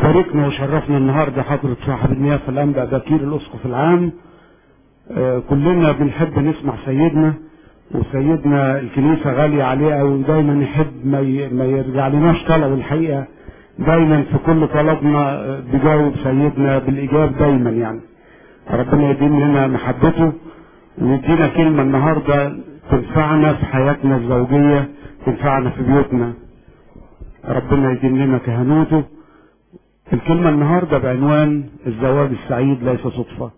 باركنا وشرفنا النهارده حضرة صاحب النيافة الأنبا بكير الأسقف العام آه، كلنا بنحب نسمع سيدنا وسيدنا الكنيسة غالية عليه أوي ودايما يحب ما, ي... ما يرجع لناش طلب الحقيقة دايما في كل طلبنا آه، بيجاوب سيدنا بالإجابة دايما يعني ربنا يديم لنا محبته ويدينا كلمة النهاردة تنفعنا في حياتنا الزوجية تنفعنا في بيوتنا ربنا يديم لنا كهنوته الكلمة النهاردة بعنوان الزواج السعيد ليس صدفة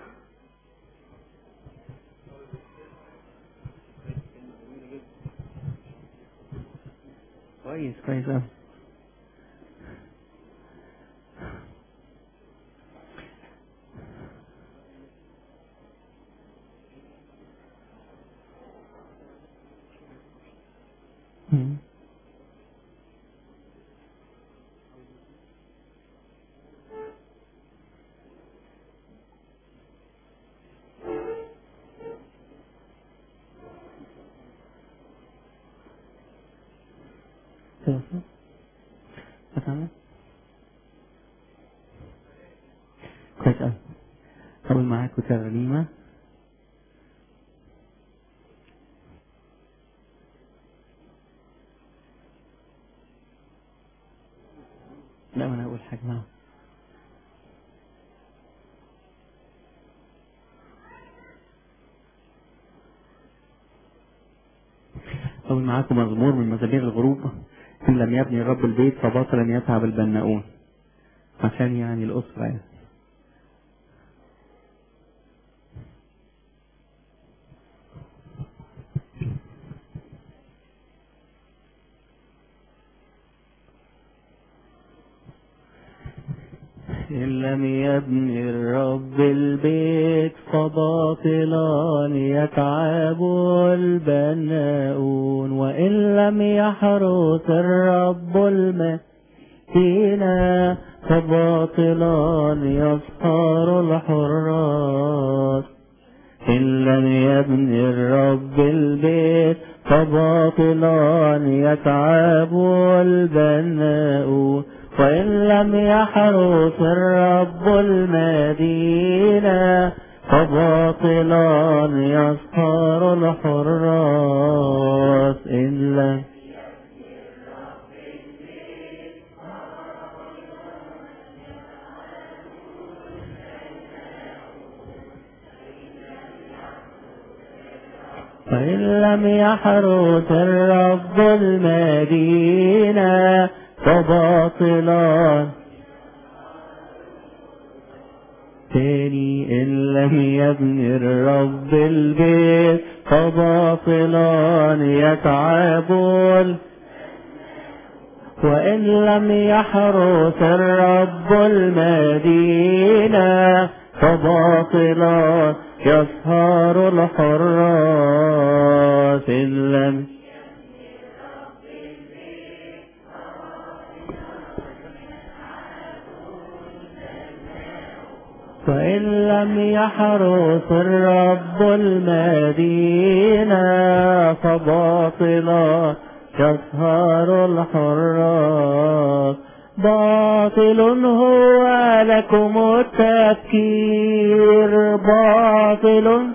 كويس كويس أوي مم. توصل أفهمك كويس أوي أقول معاكم ترنيمة لا أنا أقول حاجة معاهم أقول معاكم مزمور من مزامير الغروب إن لم يبني رب البيت فباطلا يتعب البناؤون عشان يعني الأسرة يعني. إن لم يبني الرب البيت فباطلا يتعب البناؤون وإن لم يحرس الرب المدينة فباطلا يسهر الحراس إن لم يبني الرب البيت فباطلا يتعب البناؤون وإن لم يحرس الرب المدينة فباطلا يسهر الحراس إن لم فإن لم يحرس الرب المدينة فباطلا تاني إن لم يبني الرب البيت فباطلا يتعبون وإن لم يحرس الرب المدينة فباطلا يسهر الحراس إن لم فإن لم يحرس الرب المدينة فباطلا يسهر الحراس باطل هو لكم التفكير باطل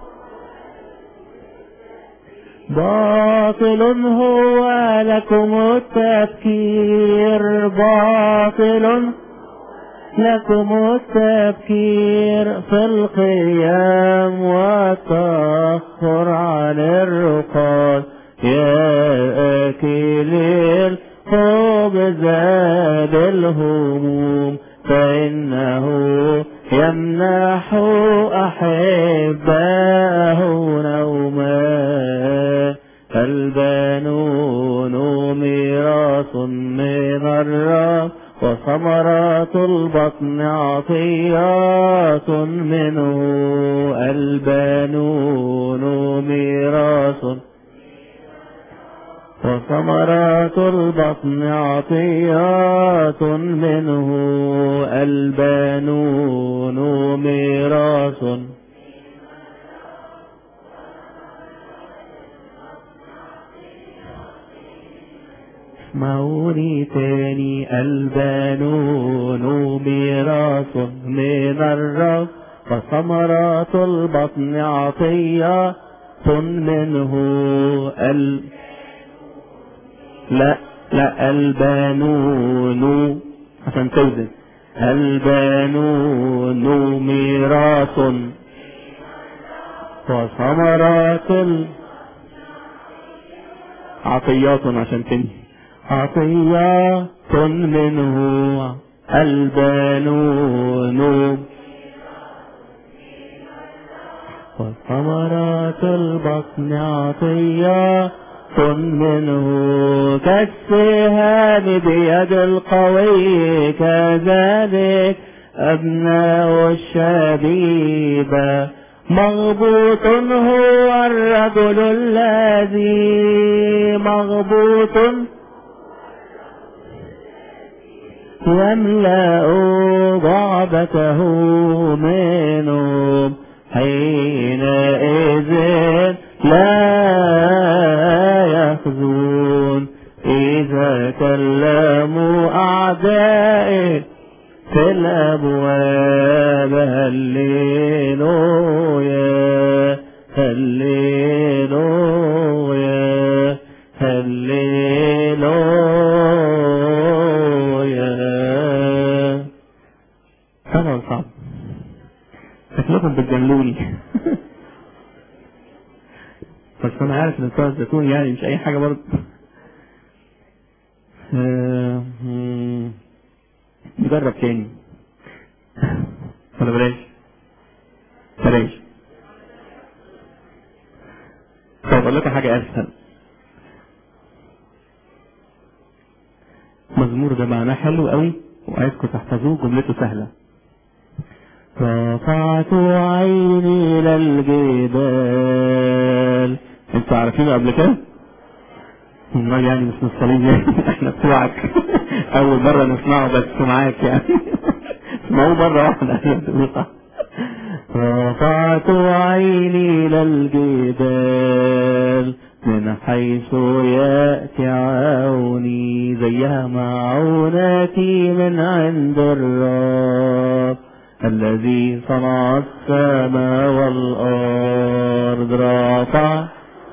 باطل هو لكم التفكير باطل لكم التفكير في القيام والتأخر عن الرقاد يا أكل الخبز بالهموم فإنه يمنح أحباه نوما البنون ميراث من الرب وثمرات البطن عطيات منه البنون ميراث وثمرات البطن عطيات منه البنون ميراث اسمعوني تاني البنون ميراث من الرب وثمرات البطن عطية منه ال... لا لا البنون عشان توزن البنون ميراث وثمرات ال... عطيات عشان تنهي عطيات منه البنون وثمرات البطن عطيات منه كالسهام بيد القوي كذلك أبناء الشبيبة مغبوط هو الرجل الذي مغبوط يملأ ضعبته منهم حينئذ لا يخزون إذا كلموا أعدائه في الأبواب هللويا هللويا هللويا طبعا صعب شكلكم بتجاملوني بس انا عارف ان بتوع الزيتون يعني مش اي حاجه برضه آه، مم. نجرب تاني ولا بلاش بلاش طب اقول لكم حاجه اسهل المزمور ده معناه حلو قوي وعايزكم تحفظوه جملته سهله رفعت عيني الى الجبال انتوا عارفينه قبل كده؟ امال يعني مش مصلين يعني احنا بتوعك اول مره نسمعه بس معاك يعني اسمعوه مره واحده رفعت عيني الى الجبال من حيث ياتي عوني زيها معوناتي من عند الرب الذي صنع السماء والارض رفع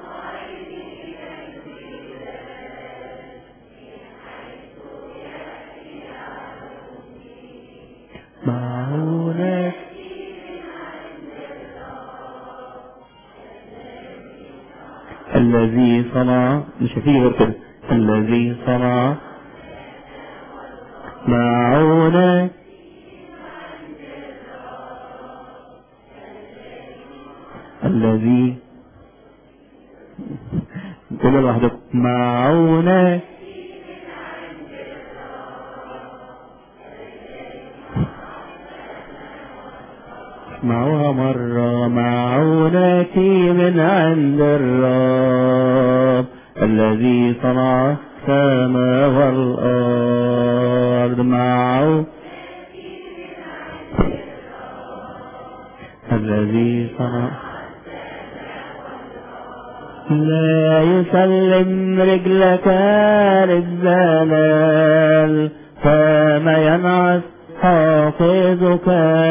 معوناتي الذي صنع مش هتيجي غير كده الذي صنع معونة الذي قولوا لوحدكم معونة اسمعوها مرة معونتي من عند الرب الذي صنع السماء والأرض معه الذي صنع لا يسلم رجلك للزلال فما ينعس حافظك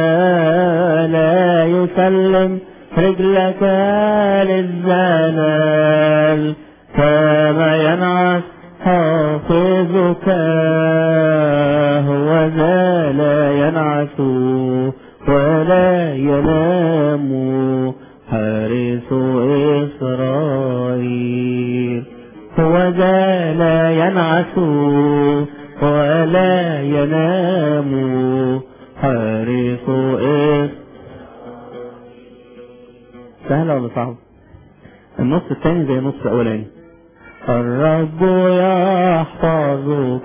لا يسلم رجلك للزلال فما ينعس حافظك هو ذا لا ينعس ولا ينام حارس إسرائيل هو ذا لا ينعس ولا ينام حارس إسرائيل سهلة ولا صعبة؟ النص الثاني زي النص الأولاني الرب يحفظك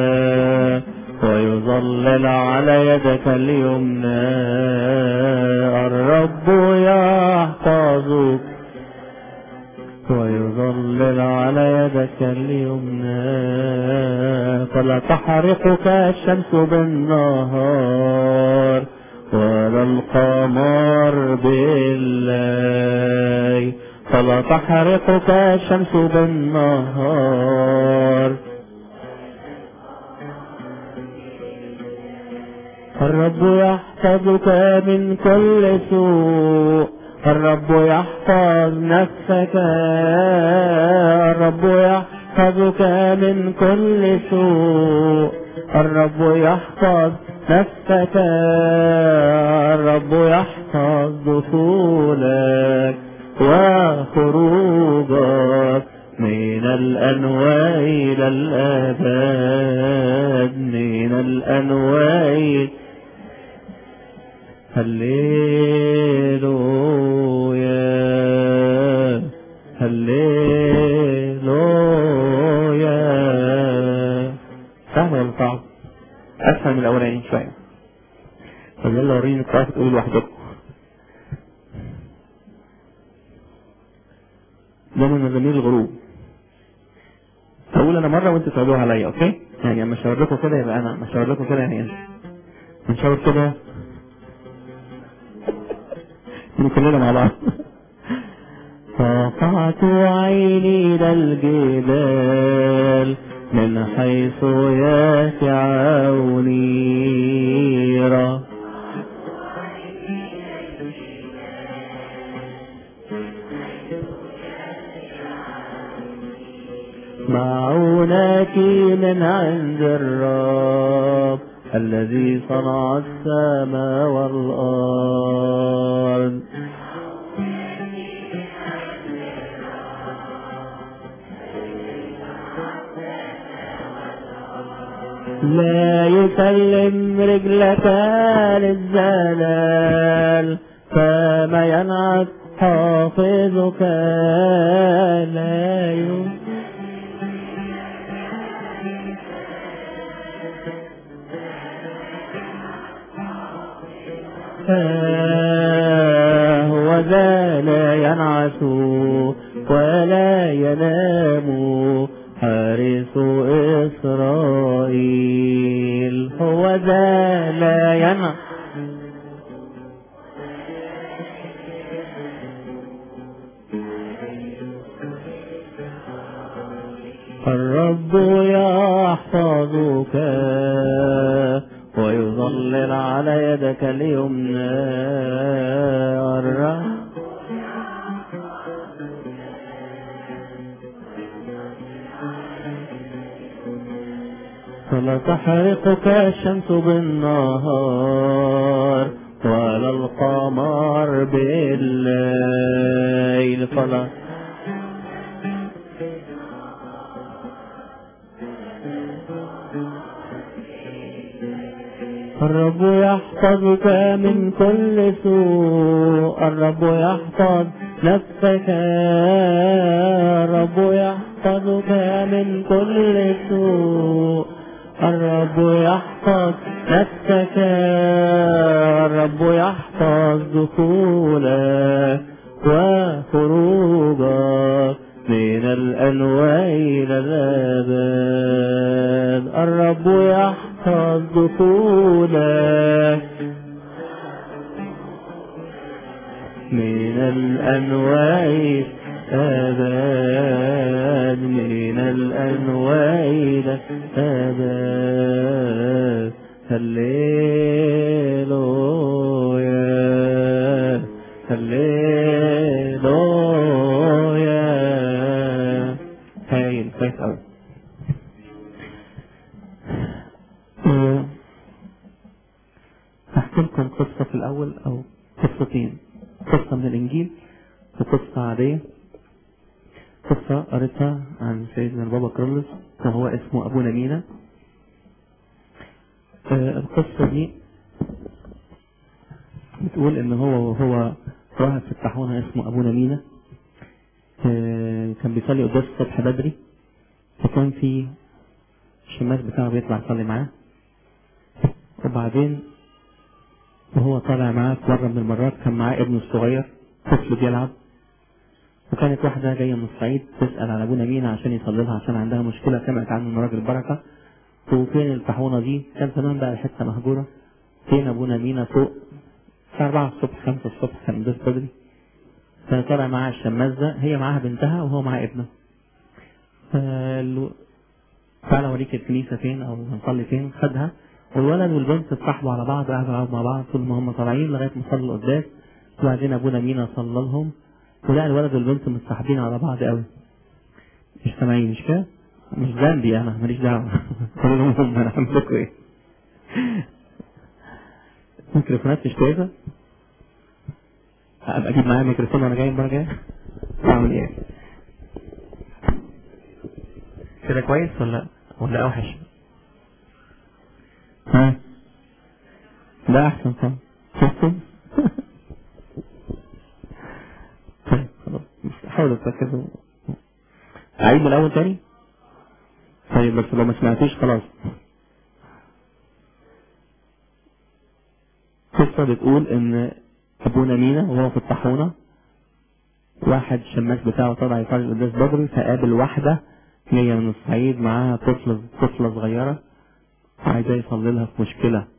ويظلل على يدك اليمنى الرب يحفظك ويظلل على يدك اليمنى فلا تحرقك الشمس بالنهار ولا القمر بالليل فلا تحرقك الشمس بالنهار الرب يحفظك من كل سوء الرب يحفظ نفسك الرب يحفظك من كل سوء الرب يحفظ نفسك الرب يحفظ دخولك وخروجك من الأنواع إلى الأبد من الأنواع هللويا هللويا سهل ولا صعب؟ أسهل من الأولاني شوية طب يلا وريني بتعرفوا تقولوا لوحدكم ده من مزامير الغروب هقول انا مره وانتوا تعيدوها عليا اوكي يعني اما اشاور لكم كده يبقى انا اما اشاور لكم كده يعني انت نشاور كده من كلنا مع بعض رفعت عيني الى الجبال من حيث ياتي عوني رفعت معونك من عند الرب الذي صنع السماء والأرض لا يسلم رجلك للزلال فما ينعت حافظك لا يسلم هو ذا لا ينعس ولا ينام حارس إسرائيل هو ذا لا ينعس الرب يحفظك ويظلل على يدك اليمنى الرب فلا تحرقك الشمس بالنهار ولا القمر بالليل فلا الرب يحفظك من كل سوء الرب يحفظ نفسك الرب يحفظك من كل سوء الرب يحفظ نفسك الرب يحفظ دخولك وخروجك من الأنواع إلى الأبد الرب يحفظ دخولك من الأنواع أبد من الأنواع إلى أبد هللويا هللويا هايل كويس أوي هحكي لكم قصة في الأول أو قصتين قصة من الإنجيل وقصة عادية قصة قريتها عن سيدنا البابا كارلوس وهو اسمه أبونا مينا آه القصة دي بتقول إن هو وهو راهب في الطاحونة اسمه أبونا مينا آه كان بيصلي قداس الصبح بدري فكان في الشماس بتاعه بيطلع يصلي معاه وبعدين وهو طالع معاه في مرة من المرات كان معاه ابنه الصغير طفل بيلعب وكانت واحدة جاية من الصعيد تسأل على أبونا مينا عشان يصلي لها عشان عندها مشكلة سمعت عنه من راجل بركة وفين الطاحونة دي كان زمان بقى حتة مهجورة فين أبونا مينا فوق الساعة 4 الصبح 5 الصبح كان بس بدري فطلع معاها الشماس ده هي معاها بنتها وهو معاه ابنه فقال له تعالى اوريك الكنيسة فين أو هنصلي فين خدها والولد والبنت اتصاحبوا على بعض قعدوا يلعبوا مع بعض طول ما هم طالعين لغايه ما صلوا القداس وبعدين ابونا مينا صلى لهم ولقى الولد والبنت متصاحبين على بعض قوي مش سامعين مش كده؟ مش ذنبي انا ماليش دعوه كلهم هم انا عندكم ايه؟ الميكروفونات مش كويسه؟ ابقى اجيب معايا ميكروفون وانا جاي المره الجايه؟ اعمل ايه؟ كده كويس ولا ولا اوحش؟ ها؟ ده احسن طبعا شفتوا؟ طيب خلاص حاولوا تركزوا اعيد من الاول تاني؟ طيب بس لو ما سمعتيش خلاص قصة بتقول ان ابونا مينا وهو في الطاحونة واحد شماس بتاعه طلع يصلي القداس بدري فقابل واحدة جاية من الصعيد معاها طفلة طفلة صغيرة وعايزاه يصلي لها في مشكلة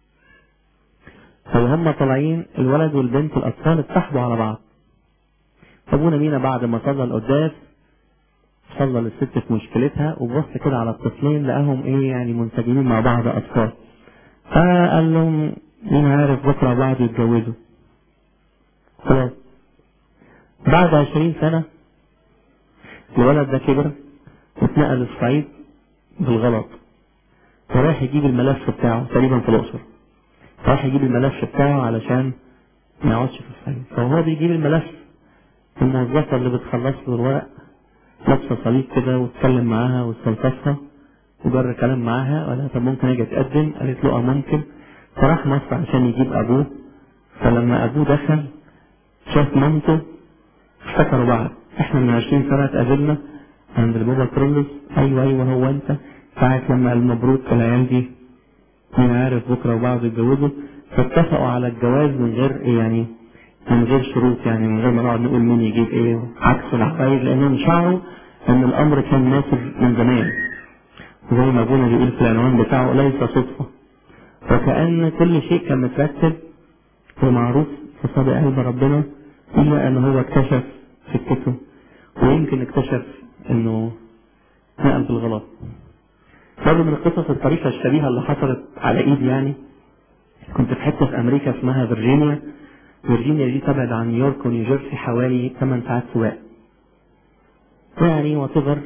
فهم طالعين الولد والبنت الأطفال اتصاحبوا على بعض أبونا مينا بعد ما صلى القداس صلى للست في مشكلتها وبص كده على الطفلين لقاهم ايه يعني منسجمين مع بعض أطفال فقال لهم مين عارف بكرة بعض يتجوزوا خلاص بعد عشرين سنة الولد ده كبر واتنقل الصعيد بالغلط ورايح يجيب الملف بتاعه تقريبا في الأقصر راح يجيب الملف بتاعه علشان ما يقعدش في الصعيد فهو بيجيب الملف الموظفة اللي بتخلص له الورق لابسة صليب كده واتكلم معاها واستلطفها وجر كلام معاها وقال لها طب ممكن اجي اتقدم قالت له اه ممكن فراح مصر عشان يجيب ابوه فلما ابوه دخل شاف مامته افتكروا بعض احنا من عشرين سنة اتقابلنا عند البابا كرولوس ايوه ايوه هو انت ساعة لما قال مبروك العيال دي مين عارف بكرة وبعض يتجوزوا فاتفقوا على الجواز من غير إيه يعني من غير شروط يعني من غير ما نقعد نقول مين يجيب ايه عكس العقايد لانهم شعروا ان الامر كان نافذ من زمان زي ما ابونا بيقول في العنوان بتاعه ليس صدفة وكأن كل شيء كان مترتب ومعروف في صدق قلب ربنا إلا أن هو اكتشف سكته ويمكن اكتشف إنه نقل بالغلط برضه من القصص الطريفة الشبيهة اللي حصلت على إيدي يعني كنت في حتة في أمريكا اسمها فيرجينيا فيرجينيا دي تبعد عن نيويورك ونيوجيرسي حوالي 8 ساعات سواق يعني واتيفر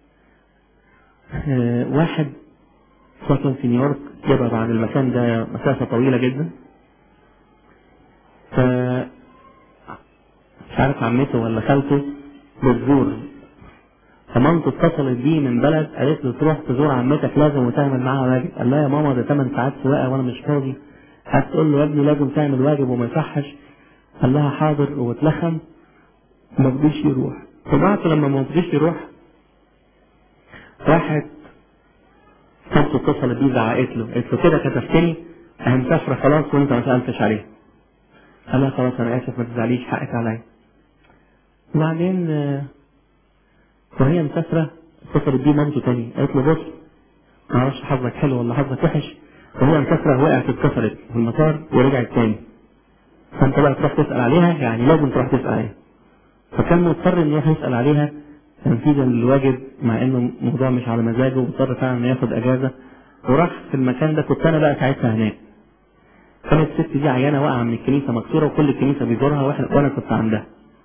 آه واحد ساكن في نيويورك يبعد عن المكان ده مسافة طويلة جدا ف مش عارف عمته ولا خالته بتزور فمامته اتصلت بيه من بلد قالت له تروح تزور عمتك لازم وتعمل معاها واجب قال لها يا ماما ده 8 ساعات سواقه وانا مش فاضي هتقول له يا ابني لازم تعمل واجب وما يصحش قال لها حاضر واتلخم ما رضيش يروح فبعد لما ما رضيش يروح راحت مامته اتصلت بيه زعقت له قالت له كده كتفتني انا مسافره خلاص وانت ما سالتش عليها قال لها خلاص انا اسف ما تزعليش حقك عليا وبعدين آه، وهي مسافرة اتصلت بيه مامته تاني قالت له بص معرفش حظك حلو ولا حظك وحش وهي مسافرة وقعت اتكسرت في المطار ورجعت تاني فانت بقى تروح تسأل عليها يعني لازم تروح تسأل عليها فكان مضطر انه يروح يسأل عليها تنفيذا للواجب مع انه الموضوع مش على مزاجه واضطر فعلا انه ياخد اجازة وراح في المكان ده كنت انا بقى ساعتها هناك كانت الست دي عيانة واقعة من الكنيسة مكسورة وكل الكنيسة بيزورها واحنا وانا كنت عندها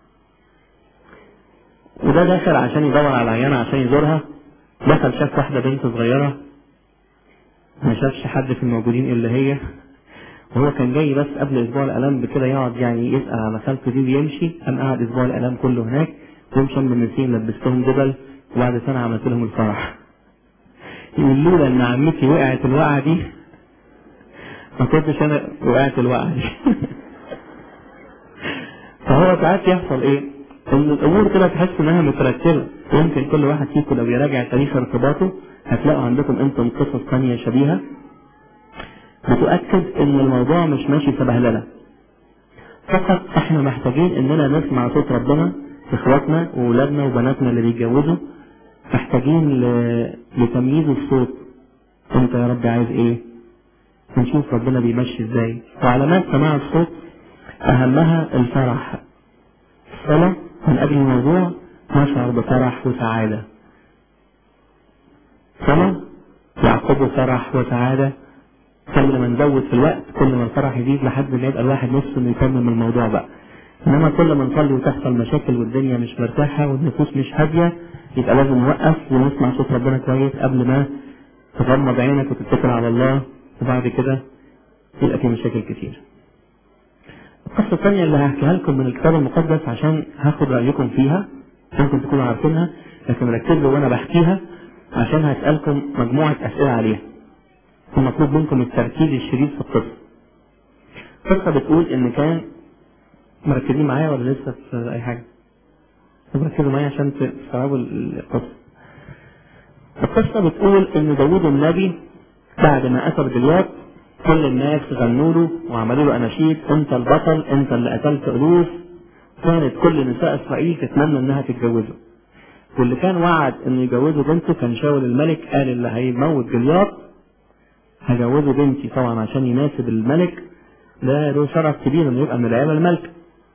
وده داخل عشان يدور على العيانة عشان يزورها دخل شاف واحدة بنت صغيرة ما شافش حد في الموجودين إلا هي وهو كان جاي بس قبل أسبوع الآلام بكده يقعد يعني يسأل على خالته دي ويمشي قام قعد أسبوع الآلام كله هناك يوم شم النسيم لبستهم دبل وبعد سنة عملت لهم الفرح يقول لولا إن عمتي وقعت الوقعة دي ما كنتش أنا وقعت الوقعة دي فهو ساعات يحصل إيه؟ ان الامور كده تحس انها مترتبه يمكن كل واحد فيكم لو يراجع تاريخ ارتباطه هتلاقوا عندكم انتم قصص تانية شبيهة بتؤكد ان الموضوع مش ماشي سبهلله فقط احنا محتاجين اننا نسمع صوت ربنا في اخواتنا واولادنا وبناتنا اللي بيتجوزوا محتاجين ل... لتمييز الصوت انت يا رب عايز ايه ونشوف ربنا بيمشي ازاي وعلامات سماع الصوت اهمها الفرح الصلاة من أجل الموضوع نشعر بفرح وسعادة صلاة يعقبه فرح وسعادة كل ما نزود في الوقت كل ما الفرح يزيد لحد ما يبقى الواحد نفسه انه يكمل الموضوع بقى انما كل ما نصلي وتحصل مشاكل والدنيا مش مرتاحه والنفوس مش هاديه يبقى لازم نوقف ونسمع صوت ربنا كويس قبل ما تغمض عينك وتتكل على الله وبعد كده يبقى في مشاكل كتير. القصة الثانية اللي هحكيها لكم من الكتاب المقدس عشان هاخد رأيكم فيها ممكن تكونوا عارفينها لكن ركزوا وانا بحكيها عشان هسألكم مجموعة أسئلة عليها. المطلوب منكم التركيز الشديد في القصة. القصة بتقول إن كان مركزين معايا ولا لسه في أي حاجة؟ طب ركزوا معايا عشان تستوعبوا القصة. القصة بتقول إن داوود النبي بعد ما قتل جليات كل الناس غنوا له وعملوا له أناشيد أنت البطل أنت اللي قتلت ألوف كانت كل نساء إسرائيل تتمنى إنها تتجوزه. واللي كان وعد إنه يجوزه بنته كان شاول الملك قال اللي هيموت جليات هجوزه بنتي طبعا عشان يناسب الملك ده له شرف كبير انه يبقى من العيله الملك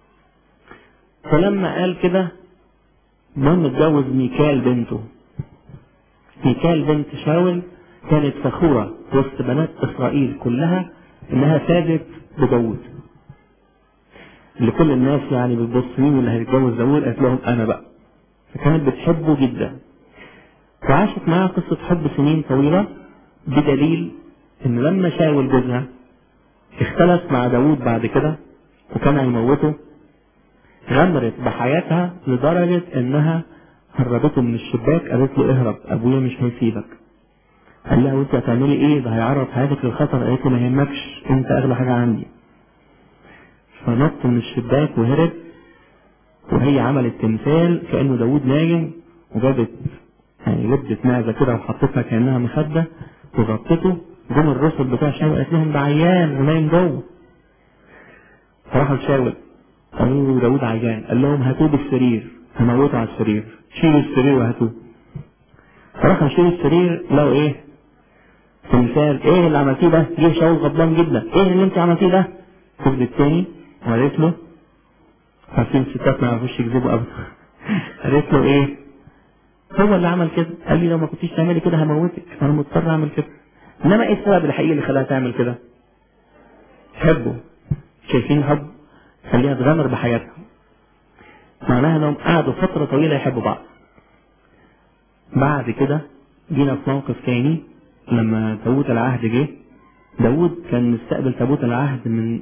فلما قال كده المهم اتجوز ميكال بنته ميكال بنت شاول كانت فخورة وسط بنات إسرائيل كلها إنها فازت بداوود اللي كل الناس يعني بتبص مين اللي هيتجوز داوود قالت لهم أنا بقى فكانت بتحبه جدا وعاشت معاه قصة حب سنين طويلة بدليل إن لما شاول جوزها اختلف مع داوود بعد كده وكان هيموته غمرت بحياتها لدرجة إنها هربته من الشباك قالت له اهرب أبويا مش هيسيبك قال لها وانت هتعملي ايه ده هيعرض حياتك للخطر قالت له ما يهمكش انت اغلى حاجة عندي فنط من الشباك وهرب وهي عملت تمثال كأنه داوود نايم وجابت يعني لبدت معزة كده وحطتها كأنها مخدة وغطته جم الرسل بتاع شاول قالت لهم ده عيان ونايم جوه فراحوا لشاول قالوا له داوود عيان قال لهم هاتوه بالسرير هموته على السرير شيلوا السرير وهاتوه فراحوا يشيلوا السرير لقوا ايه تمثال ايه اللي عملتيه ده جه شاول غضبان جدا ايه اللي انت عملتيه ده كذب التاني وقالت له عارفين الستات ما يعرفوش يكذبوا ابدا قالت له ايه هو اللي عمل كده قال لي لو ما كنتيش تعملي كده هموتك فانا مضطر اعمل كده انما ايه السبب الحقيقي اللي خلاها تعمل كده حبه شايفين الحب خليها تغامر بحياتها معناها انهم قعدوا فتره طويله يحبوا بعض بعد كده جينا في موقف تاني لما تابوت العهد جه داود كان مستقبل تابوت العهد من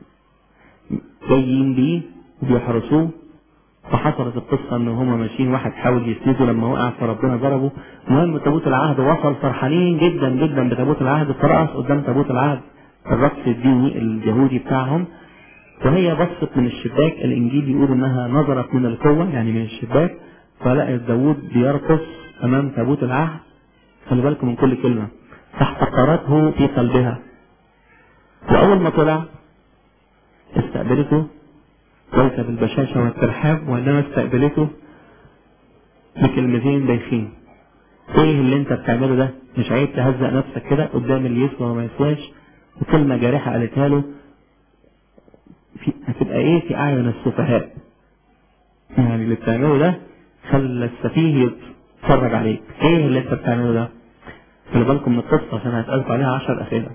جايين بيه وبيحرسوه فحصلت القصة ان هما ماشيين واحد حاول يسنده لما وقع فربنا ضربه المهم تابوت العهد وصل فرحانين جدا جدا بتابوت العهد فرقص قدام تابوت العهد الرقص الديني اليهودي بتاعهم وهي بصت من الشباك الانجيل يقول انها نظرت من القوة يعني من الشباك فلقت داود بيرقص امام تابوت العهد خلي بالكم من كل كلمة فاحتقرته في قلبها واول ما طلع استقبلته ليس بالبشاشة والترحاب وإنما استقبلته بكلمتين بايخين ايه اللي انت بتعمله ده مش عيب تهزق نفسك كده قدام اللي يسوى وما يسواش وكلمة جارحة قالتها له في هتبقى ايه في اعين السفهاء يعني اللي بتعمله ده خلى السفيه يتفرج عليك ايه اللي انت بتعمله ده خلي بالكم من القصة عشان هسألكم عليها عشر أسئلة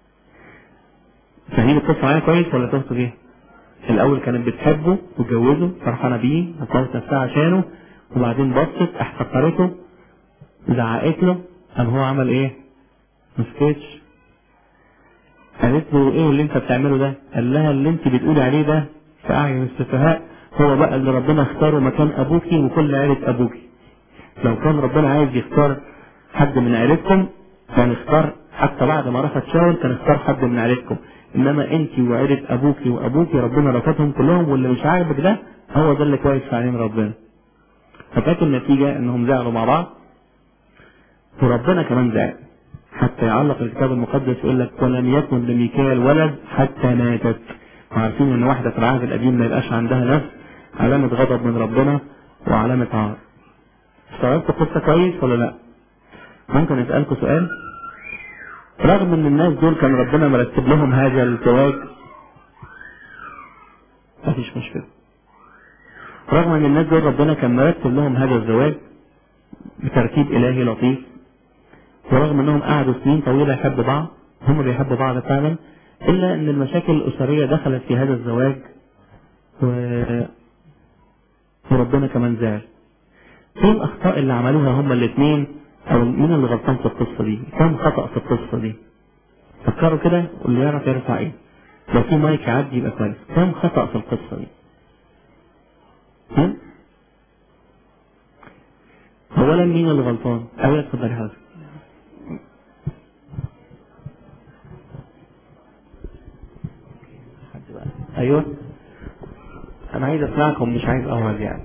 فاهمين القصة معايا كويس ولا تهتوا بيها؟ الأول كانت بتحبه وتجوزه فرحانة بيه هتموت نفسها عشانه وبعدين بصت احتقرته زعقت له قام هو عمل ايه؟ مسكتش قالت له ايه اللي انت بتعمله ده؟ قال لها اللي انت بتقولي عليه ده في أعين السفهاء هو بقى اللي ربنا اختاره مكان أبوكي وكل عيلة أبوكي. لو كان ربنا عايز يختار حد من عيلتكم كان اختار حتى بعد ما رفض شاول كان اختار حد من عيلتكم انما انت وعيلة ابوكي وابوكي ربنا رفضهم كلهم واللي مش عاجبك ده هو ده اللي كويس في عين ربنا فكانت النتيجة انهم زعلوا مع بعض وربنا كمان زعل حتى يعلق الكتاب المقدس يقول لك ولم يكن لميكال ولد حتى ماتت وعارفين ان واحدة في العهد القديم ما يبقاش عندها نفس علامة غضب من ربنا وعلامة عار استوعبت القصة كويس ولا لا؟ ممكن اسألكم سؤال؟ رغم ان الناس دول كان ربنا مرتب لهم هذا الزواج مفيش مشكلة رغم ان الناس دول ربنا كان مرتب لهم هذا الزواج بترتيب الهي لطيف ورغم انهم قعدوا سنين طويلة يحبوا بعض هم بيحبوا بعض فعلا إلا إن المشاكل الأسرية دخلت في هذا الزواج و... وربنا كمان زعل ايه الأخطاء اللي عملوها هما الاثنين أو مين اللي غلطان في القصة دي كم خطأ في القصة دي فكروا كده واللي يعرف يرفع ايه لو في مايك يعدي يبقى كويس كم خطأ في القصة دي هم؟ اولا مين اللي غلطان ايوه اتفضل يا حضرتك حد بقى. ايوه انا عايز اسمعكم مش عايز اهمل يعني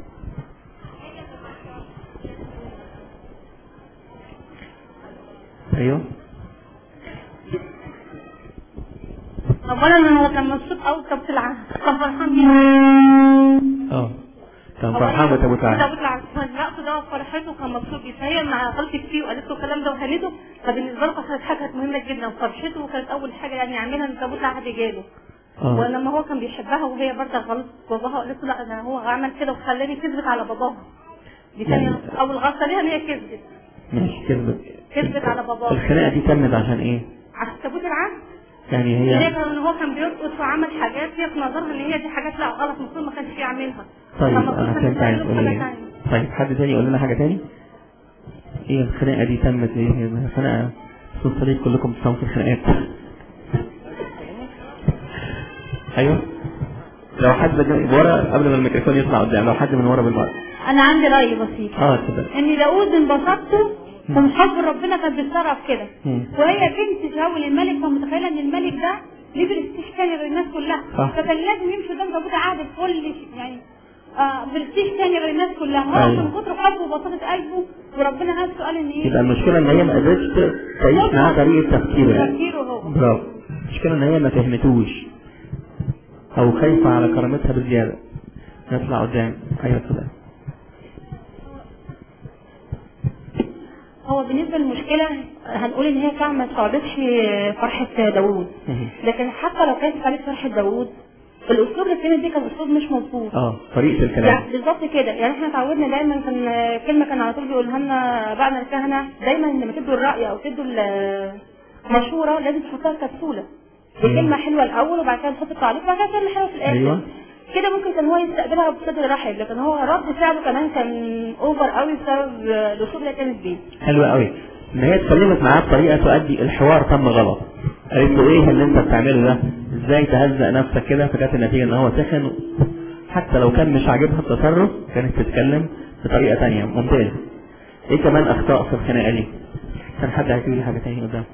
ايوه اولا هو كان مبسوط قوي بتابوت العهد كان فرحان بيه اه كان فرحان بتابوت العهد تابوت العهد فالرقص ده فرحته كان مبسوط بيه فهي مع غلطت فيه وقالت له الكلام ده وهنته فبالنسبه له كانت حاجه كانت مهمه جدا وفرحته وكانت اول حاجه يعني يعملها ان تابوت العهد جاله اه ولما هو كان بيحبها وهي برضه غلط باباها وقالت له لا ده هو عمل كده وخلاني كذبت على باباها دي تاني يعني- اول غلطه ليها ان هي كذبت ماشي كذبت كذبت على باباها الخناقة دي تمت عشان ايه؟ عشان تابوت العهد يعني هي هي كان ان هو كان بيرقص وعمل حاجات هي في نظرها ان هي دي حاجات لا غلط المفروض ما كانش يعملها طيب لما انا كنت فهمت عايز بتعمله تقول حاجة ايه تانية. طيب حد تاني يقول لنا حاجة تاني؟ ايه الخناقة دي تمت ايه؟ هي خناقة صوت صليب كلكم بتصوموا في الخناقات ايوه لو حد جاي ورا قبل ما الميكروفون يطلع قدام لو حد من ورا بالمرة انا عندي راي بسيط اه اتفضل ان داوود انبسطته ومن حب ربنا كان بيتصرف كده مم. وهي بنت شاول الملك فمتخيله ان الملك ده ليه برستيج تاني غير الناس كلها صح. فكان لازم يمشي قدام تابوت عهد بكل ش- يعني آه برستيج تاني غير الناس كلها هو أيوة. من كتر حبه وبساطه قلبه وربنا نفسه قال ان ايه يبقى المشكلة ان هي ما قدرتش تعيش معاه طريقة تفكيره يعني تفكيره هو برافو المشكلة ان هي ما فهمتوش او خايفة على كرامتها بزيادة نطلع قدام ايوه اتفضل هو بالنسبه للمشكله هنقول ان هي فعلا ما استوعبتش فرحه داوود مهم. لكن حتى لو كانت استوعبت فرحه داوود الاسلوب اللي كانت دي كان اسلوب مش مظبوط اه طريقة الكلام يعني بالظبط كده يعني احنا اتعودنا دايما كان كلمه كان على طول بيقولها لنا بعض الكهنه دايما لما تدوا الراي او تدوا المشوره لازم تحطها في كبسوله بكلمه حلوه الاول وبعد كده نحط التعليق وبعد كده كلمه حلوه في الاخر أيوة. كده ممكن كان هو يستقبلها بصدر رحب لكن هو رد فعله كمان كان اوفر قوي بسبب الاسلوب اللي كانت بيه حلوة قوي ان هي اتكلمت معاه بطريقة تؤدي الحوار تم غلط قالت له ايه اللي انت بتعمله ده ازاي تهزق نفسك كده فكانت النتيجة ان هو سخن حتى لو كان مش عاجبها التصرف كانت تتكلم بطريقة تانية ممتاز ايه كمان اخطاء في الخناقة دي كان حد هيقول لي حاجة تانية قدام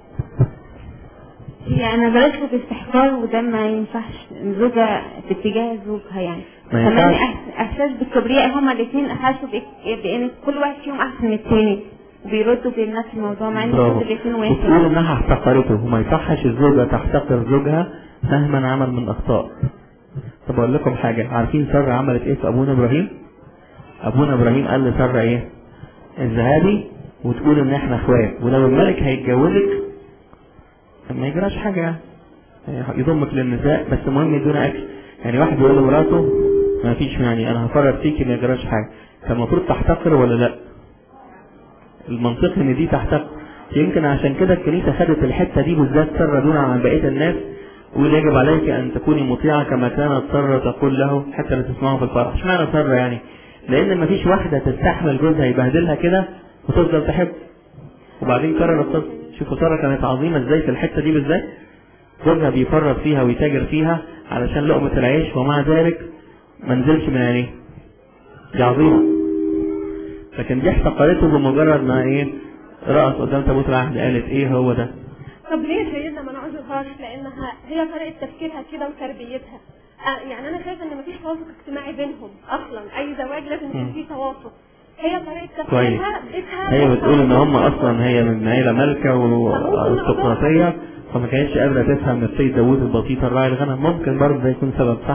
يعني بلاش باستحقار وده ما ينفعش زوجة في اتجاه زوجها يعني ما كمان ينفعش. إح- احساس بالكبرياء هما الاثنين حسوا بإك- بان كل واحد فيهم احسن من التاني وبيردوا بنفس الموضوع مع ان برافو صوت الاثنين وتقول واحد انها احتقرته وما يصحش الزوجة تحتقر زوجها مهما عمل من اخطاء طب اقول لكم حاجة عارفين سارة عملت ايه في ابونا ابراهيم ابونا ابراهيم قال لسارة ايه اذهبي وتقول ان احنا اخوات ولو الملك هيتجوزك ما يجراش حاجة يعني يضمك للنساء بس المهم يدونا اكل يعني واحد يقول لمراته ما فيش يعني انا هفرط فيكي ما يجراش حاجة فالمفروض تحتقر ولا لا المنطقي ان دي تحتقر يمكن عشان كده الكنيسة خدت الحتة دي بالذات سر دون عن بقية الناس ويقول يجب عليك ان تكوني مطيعة كما كانت سارة تقول له حتى لا تسمعه في الفرح اشمعنى سارة يعني لان مفيش واحدة تستحمل جوزها يبهدلها كده وتفضل تحب وبعدين كرر القصة شوفوا سارة كانت عظيمة ازاي في الحتة دي بالذات جوزها بيفرط فيها ويتاجر فيها علشان لقمة العيش ومع ذلك ما نزلش من عينيه دي عظيمة لكن دي احتقرته بمجرد ما ايه رأس قدام تابوت العهد قالت ايه هو ده طب ليه سيدنا ما نعذرهاش لانها هي طريقه تفكيرها كده وتربيتها آه يعني انا شايفه ان مفيش توافق اجتماعي بينهم اصلا اي زواج لازم يكون مم. فيه توافق هي طريقه كويس تفكيرها بيتها هي بتقول ان هم اصلا هي من عيلة ملكة وارستقراطية فما كانتش قادرة تفهم نفسية داوود البسيطة الراعي الغنم ممكن برضه ده يكون سبب صح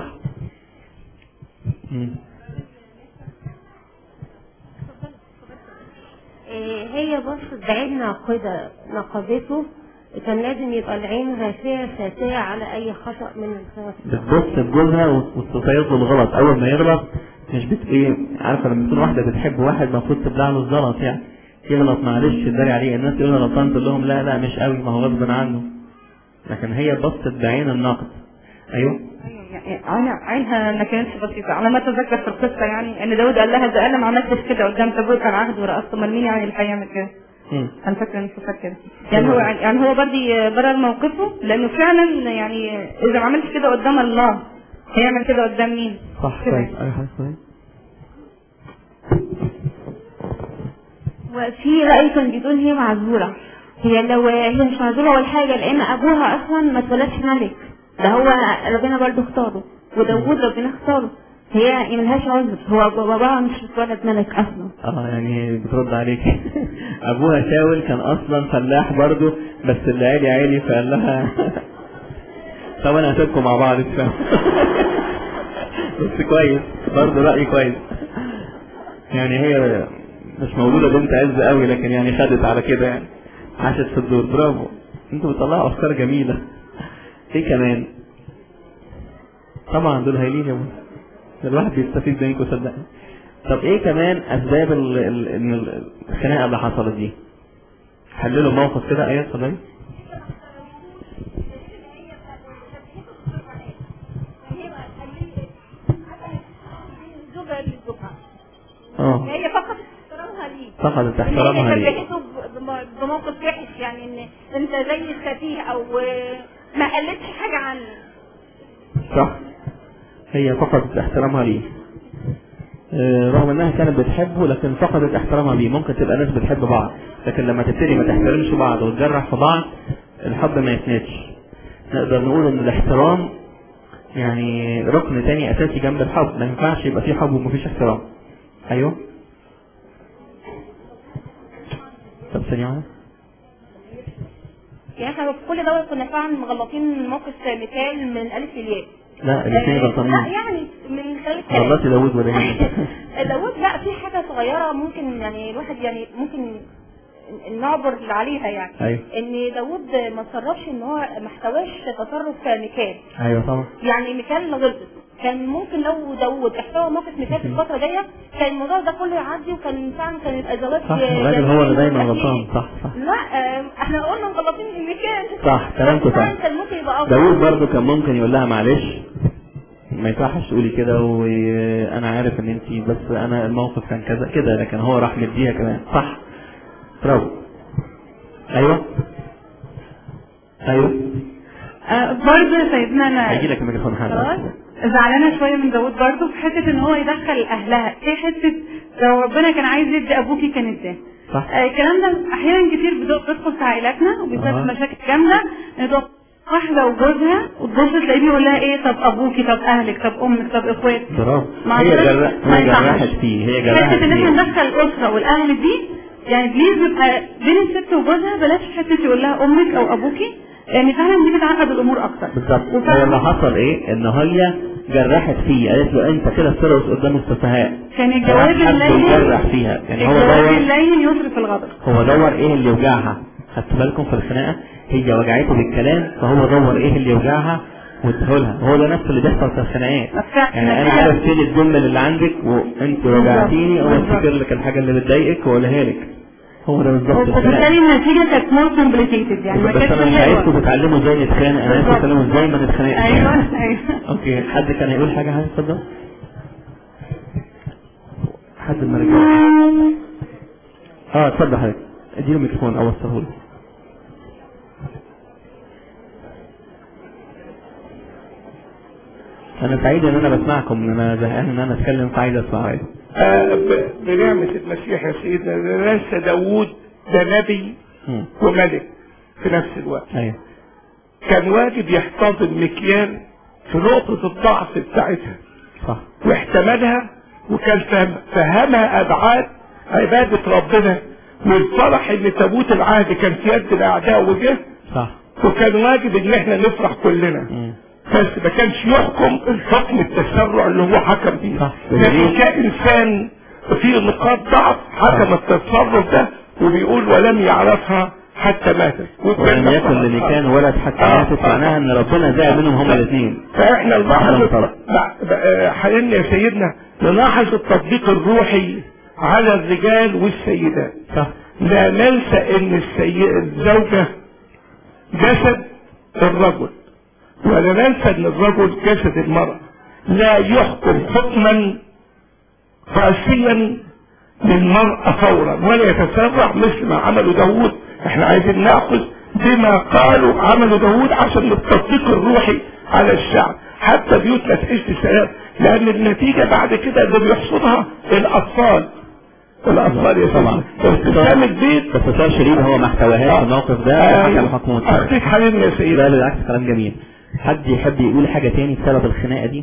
مم. إيه، هي بصت بعين ناقدة نقدته كان لازم يبقى العين غافية ساتية على أي خطأ من الخطأ بتبص لجوزها وتصيد له الغلط اول ما يغلط مش بت ايه عارفه لما تكون واحده بتحب واحد المفروض تبلع له الزلط يعني يغلط معلش تداري عليه الناس يقولوا أنا غلطان تقول لهم لا لا مش قوي ما هو غصب عنه لكن هي بصت بعين النقد ايوه يعني عينها عينها ما كانتش بسيطة على ما اتذكر في القصة يعني ان داود قال لها ده انا ما عملتش كده قدام تابوت كان عهد ورقصت امال مين يعني اللي هيعمل كده مم. انا فاكره اني فاكره يعني هو يعني هو برضه برر موقفه لانه فعلا يعني اذا ما عملش كده قدام الله هيعمل كده قدام مين؟ صح كده. كويس اي حاجه كويس وفي رأي كان بيقول هي معذورة هي لو هي مش معذورة ولا حاجة لأن أبوها أصلا ما اتولدش ملك ده هو ربنا برضه اختاره وداوود ربنا اختاره هي ملهاش عذر هو باباها مش اتولد ملك أصلا اه يعني بترد عليك ابوها شاول كان اصلا فلاح برضه بس اللي عالي عالي فقال لها طب انا هسيبكم مع بعض تفهم بس كويس برضه رأي كويس يعني هي مش مولودة بنت عز قوي لكن يعني خدت على كده يعني عاشت في الدور برافو انتوا بتطلعوا افكار جميلة ايه كمان طبعا دول هايلين يا ابو ده الواحد بيستفيد منكم صدقني طب ايه كمان اسباب ال- ال- إن ال- الخناقه اللي حصلت دي حللوا موقف كده ايات اتفضلي زوجها لزوجها اه هي فقط احترامها ليه فقدت إن هي احترامها ليه شبهته ب- بم- بموقف وحش يعني ان انت زي السفيه او ما قلتش حاجه عنه صح هي فقدت احترامها ليه آه، رغم انها كانت بتحبه لكن فقدت احترامها ليه ممكن تبقى ناس بتحب بعض لكن لما تبتدي ما تحترمش بعض وتجرح في بعض الحب ما يسندش نقدر نقول ان الاحترام يعني ركن تاني اساسي جنب الحب ما ينفعش يبقى فيه حب ومفيش احترام ايوه طب ثانية واحدة يعني احنا في كل دوت كنا فعلا مغلطين موقف مثال من الف للياء لا الاثنين آه، لا غلطانين يعني من خلال الكلام غلطي داوود ولا يهمك داوود لا في حاجه صغيره ممكن يعني الواحد يعني ممكن نعبر عليها يعني ايوه ان داوود ما تصرفش ان هو ما احتواش تصرف ميكال ايوه طبعا يعني ميكال غلطت كان ممكن لو داوود احتوى موقف ميكال في الفتره ديت كان الموضوع ده كله يعدي وكان فعلا كان يبقى زواج صح الراجل هو اللي دايما أكيد. غلطان صح صح لا آه، احنا قلنا مغلطين ميكال صح كلامكم صح كان ممكن يبقى افضل داوود برضو كان ممكن يقول لها معلش ما يصحش تقولي كده وانا عارف ان انت بس انا الموقف كان كذا كده لكن هو راح مديها كمان صح برافو ايوه ايوه آه، برضه يا سيدنا انا هيجي لك الميكروفون خلاص حالا زعلانه شويه من داوود برضه في حته ان هو يدخل اهلها في حته لو ربنا كان عايز يدي ابوكي كان اداه صح آه، الكلام ده احيانا كتير بيدق- بيدخل في عائلاتنا وبالذات آه. في مشاكل جامده ان تبقى واحده وجوزها وتبص تلاقيه بيقول لها ايه طب ابوكي طب اهلك طب امك طب اخواتك برافو ما هي أعتقدش- جرح ما هي ينفعش. جرحت فيه هي جرحت حته ان احنا فيه ندخل الاسره والاهل دي يعني بليز يبقى بين الست وجوزها بلاش حته يقول لها امك او ابوكي لان فعلا دي بتعقد الامور اكتر بالظبط هو وفعلا اللي حصل ايه ان هي جرحت فيه قالت له انت كده بترقص قدام السفهاء كان فراح الجواز حب اللين يجرح فيها يعني هو الجواز دور اللين يصرف الغضب هو دور ايه اللي يوجعها خدت بالكم في الخناقه هي وجعته بالكلام فهو دور ايه اللي يوجعها واديهولها هو ده نفس اللي بيحصل في الخناقات يعني انا عارف فين الجمل اللي عندك وانت وجعتيني او بالظبط. افتكر لك الحاجه اللي بتضايقك واقولها لك هو ده بالظبط وبالتالي الخناقه النتيجه كانت مور كومبليكيتد يعني ما بس كانتش انا مش حلوة. عايزكم تتعلموا ازاي نتخانق انا عايزكم بالظبط. تتعلموا ازاي ما نتخانقش ايوه ايوه اوكي حد كان هيقول حاجه حاجه اتفضل حد من الرجاله اه اتفضل حضرتك اديله الميكروفون او وصله له انا سعيد ان انا بسمعكم ان انا زهقان ان انا اتكلم فعايز اسمع رايكم آه، ب- بنعمة المسيح يا سيدنا ننسى داوود ده نبي مم. وملك في نفس الوقت ايوه كان واجب يحتضن مكيال في نقطة الضعف بتاعتها صح واحتملها وكان فهم فهمها أبعاد عبادة ربنا والفرح ان تابوت العهد كان في يد الأعداء وجه صح وكان واجب ان احنا نفرح كلنا مم. بس ما كانش يحكم الحكم التسرع اللي هو حكم بيه صح. لكن كإنسان في نقاط ضعف حكم التصرف ده وبيقول ولم يعرفها حتى ماتت ولم يكن لمكان ولد حتى آه. ماتت معناها ان ربنا زعل منهم هما الاثنين فاحنا نلاحظ رحمة الله. لا، آه، حاليا يا سيدنا نلاحظ التطبيق الروحي على الرجال والسيدات صح لا ننسى ان السي... الزوجة جسد الرجل ولا ننسى ان الرجل جسد المرأة لا يحكم حكما قاسيا للمرأة فورا ولا يتسرع مثل ما عملوا داوود احنا عايزين ناخذ بما قالوا عملوا داوود عشان التطبيق الروحي على الشعب حتى بيوت ما تعيش بسلام لان النتيجة بعد كده اللي بيحصدها الاطفال الاطفال يا طبعا. سيدي ابتسام البيت بس استاذ شيرين هو ما احتواهاش في الموقف ده حكم حكم مضطر اخدك حبيبي يا سيدي لا بالعكس كلام جميل حد يحب يقول حاجة تاني بسبب الخناقة دي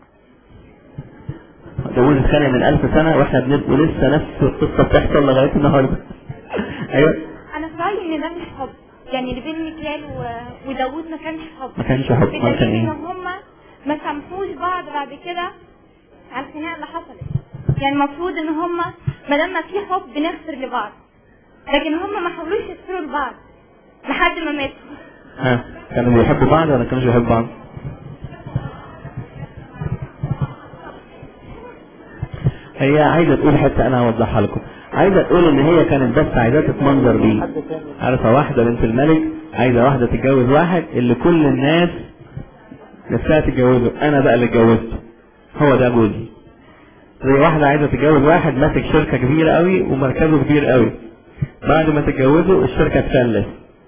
داوود اتخانق من ألف سنة واحنا بنبقى لسه نفس القصة بتحصل لغاية النهاردة أيوه انا في رايي ان ده مش حب يعني اللي بين ميكال و- وداوود ما كانش حب ما كانش حب ما كان بدليل ان ايه هم ما سامحوش بعض بعد كده على الخناقه اللي حصلت يعني المفروض ان هم ما دام ما في حب بنغفر لبعض لكن هم ما حاولوش يغفروا لبعض لحد ما ماتوا ها كانوا بيحبوا بعض ولا كانوش بيحبوا بعض هي عايزة تقول حتة أنا هوضحها لكم عايزة تقول إن هي كانت بس عايزاه تتمنظر بيه عارفة واحدة بنت الملك عايزة واحدة تتجوز واحد اللي كل الناس نفسها تتجوزه أنا بقى اللي اتجوزته هو ده جوزي زي واحدة عايزة تتجوز واحد ماسك شركة كبيرة قوي ومركزه كبير قوي بعد ما تتجوزه الشركة تفلس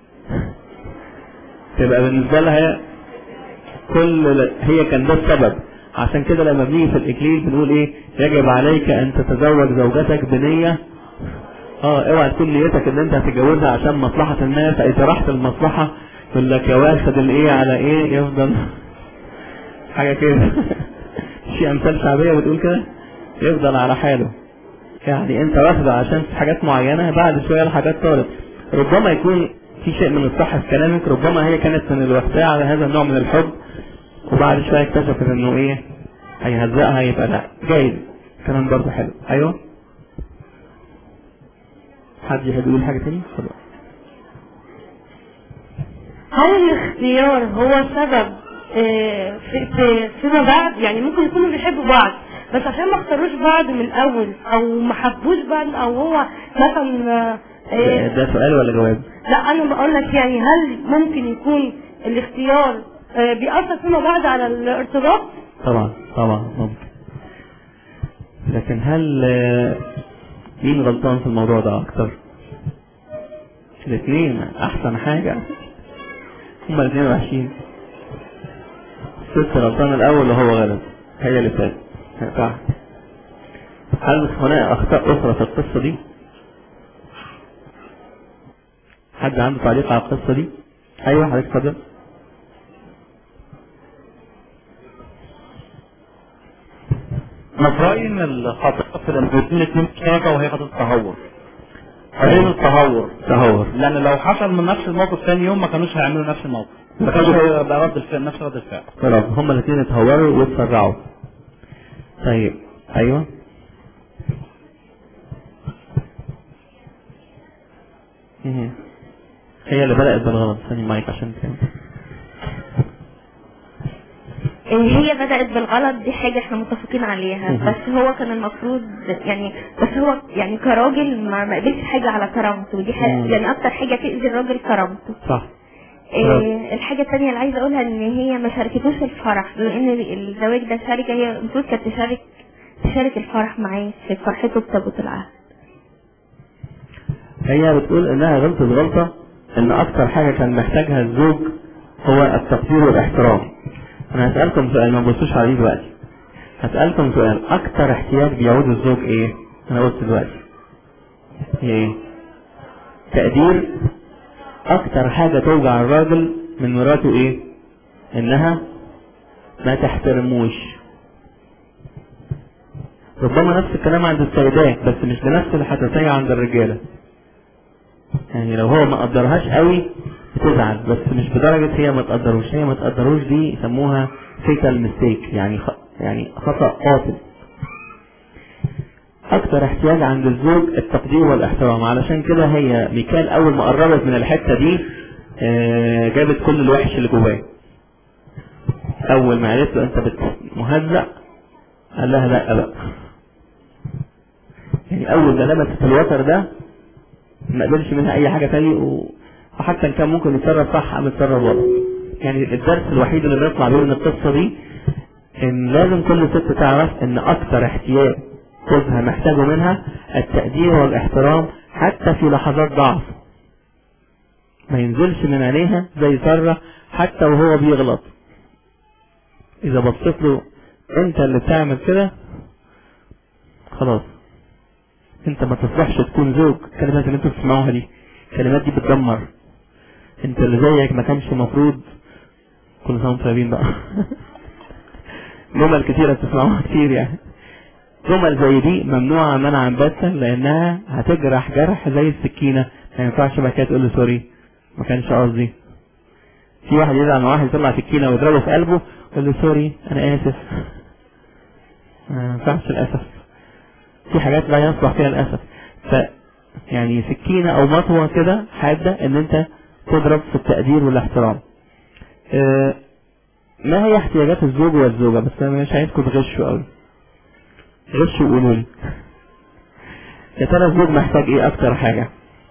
تبقى بالنسبة لها كل هي كان ده السبب عشان كده لما بنيجي في الإكليل بنقول إيه يجب عليك أن تتزوج زوجتك بنية اه اوعى تكون نيتك ان انت هتتجوزها عشان مصلحة الناس فاذا راحت المصلحة يقول لك يا واخد الايه على ايه يفضل حاجة كده في امثال شعبية بتقول كده يفضل على حاله يعني انت واخده عشان في حاجات معينة بعد شوية الحاجات طارت ربما يكون في شيء من الصح في كلامك ربما هي كانت من الوقتية على هذا النوع من الحب وبعد شوية اكتشفت انه ايه هيهزقها يبقى لا جايز كلام برضه حلو ايوه حد يحب يقول حاجة تاني؟ اتفضل. هل الاختيار هو سبب آه، في في- فيما بعد يعني ممكن يكونوا بيحبوا بعض بس عشان ما اختاروش بعض من الاول او ما حبوش بعض او هو مثلا آه، ده آه، ده سؤال ولا جواب؟ لا انا بقول لك يعني هل ممكن يكون الاختيار آه، بيأثر فيما بعد على الارتباط؟ طبعا طبعا ممكن لكن هل آه، مين غلطان في الموضوع ده اكتر؟ الاثنين احسن حاجة هما الاثنين وحشين الست غلطان الاول وهو غلط هي اللي فاتت صح هل هناك اخطاء اخرى في القصة دي؟ حد عنده تعليق على القصة دي؟ ايوه حضرتك اتفضل انا في رايي ان الخطأ في الاثنين اتنين شركة وهي خطأ تهور قليل التهور تهور لان لو حصل من نفس الموقف ثاني يوم ما كانوش هيعملوا نفس الموقف ما كانش هيبقى رد الفعل نفس رد الفعل خلاص هما الاثنين اتهوروا واتسرعوا طيب ايوه مهم. هي اللي بدأت بالغلط ثاني مايك عشان كده ان هي بدأت بالغلط دي حاجة احنا متفقين عليها مهم. بس هو كان المفروض يعني بس هو يعني كراجل ما ما قبلش حاجة على كرامته ودي حاجة مم. يعني اكتر حاجة تأذي الراجل كرامته صح إيه الحاجة التانية اللي عايزة اقولها ان هي ما شاركتوش الفرح بما ان الزواج ده شركة هي المفروض كانت تشارك تشارك الفرح معاه في فرحته بتابوت العهد هي بتقول انها غلطت غلطة ان اكتر حاجة كان محتاجها الزوج هو التقدير والاحترام انا هسألكم سؤال ما تبصوش عليه دلوقتي هسألكم سؤال اكتر احتياج بيعود الزوج ايه انا قلت دلوقتي هي ايه تقدير اكتر حاجة توجع الراجل من مراته ايه انها ما تحترموش ربما نفس الكلام عند السيدات بس مش بنفس الحساسية عند الرجالة يعني لو هو ما قدرهاش قوي بتزعل بس مش بدرجة هي ما تقدروش هي ما تقدروش دي يسموها فيتال ميستيك يعني خ... يعني خطأ قاتل اكتر احتياج عند الزوج التقدير والاحترام علشان كده هي ميكال اول ما قربت من الحتة دي آه، جابت كل الوحش اللي جواه اول ما قالت له انت بت- مهزأ قال لها لا بقى يعني اول ما لمست الوتر ده ما قبلش منها اي حاجة تاني و... وحتى ان كان ممكن يتصرف صح قام يتصرف غلط يعني الدرس الوحيد اللي بيطلع بيه من القصة دي ان لازم كل ست تعرف ان اكتر احتياج جوزها محتاجه منها التقدير والاحترام حتى في لحظات ضعف ما ينزلش من عينيها زي سارة حتى وهو بيغلط اذا بصيت له انت اللي بتعمل كده خلاص انت ما تصلحش تكون زوج الكلمات اللي انتوا بتسمعوها دي الكلمات دي بتدمر انت اللي زيك ما كانش مفروض كل سنه وانتم طيبين بقى جمل كتيرة بتسمعوها كتير يعني جمل زي دي ممنوعة منعا باتا لانها هتجرح جرح زي السكينة ما ينفعش بعد كده تقول له سوري ما كانش قصدي في واحد يزعل من واحد يطلع سكينة ويضربه في قلبه يقول له سوري انا اسف ما ينفعش للاسف في حاجات لا يصلح فيها الاسف ف يعني سكينة او مطوة كده حادة ان انت تضرب في التقدير والاحترام اه ما هي احتياجات الزوج والزوجة بس انا مش عايزكم تغشوا قوي غشوا وقولوا لي يا ترى الزوج محتاج ايه اكتر حاجة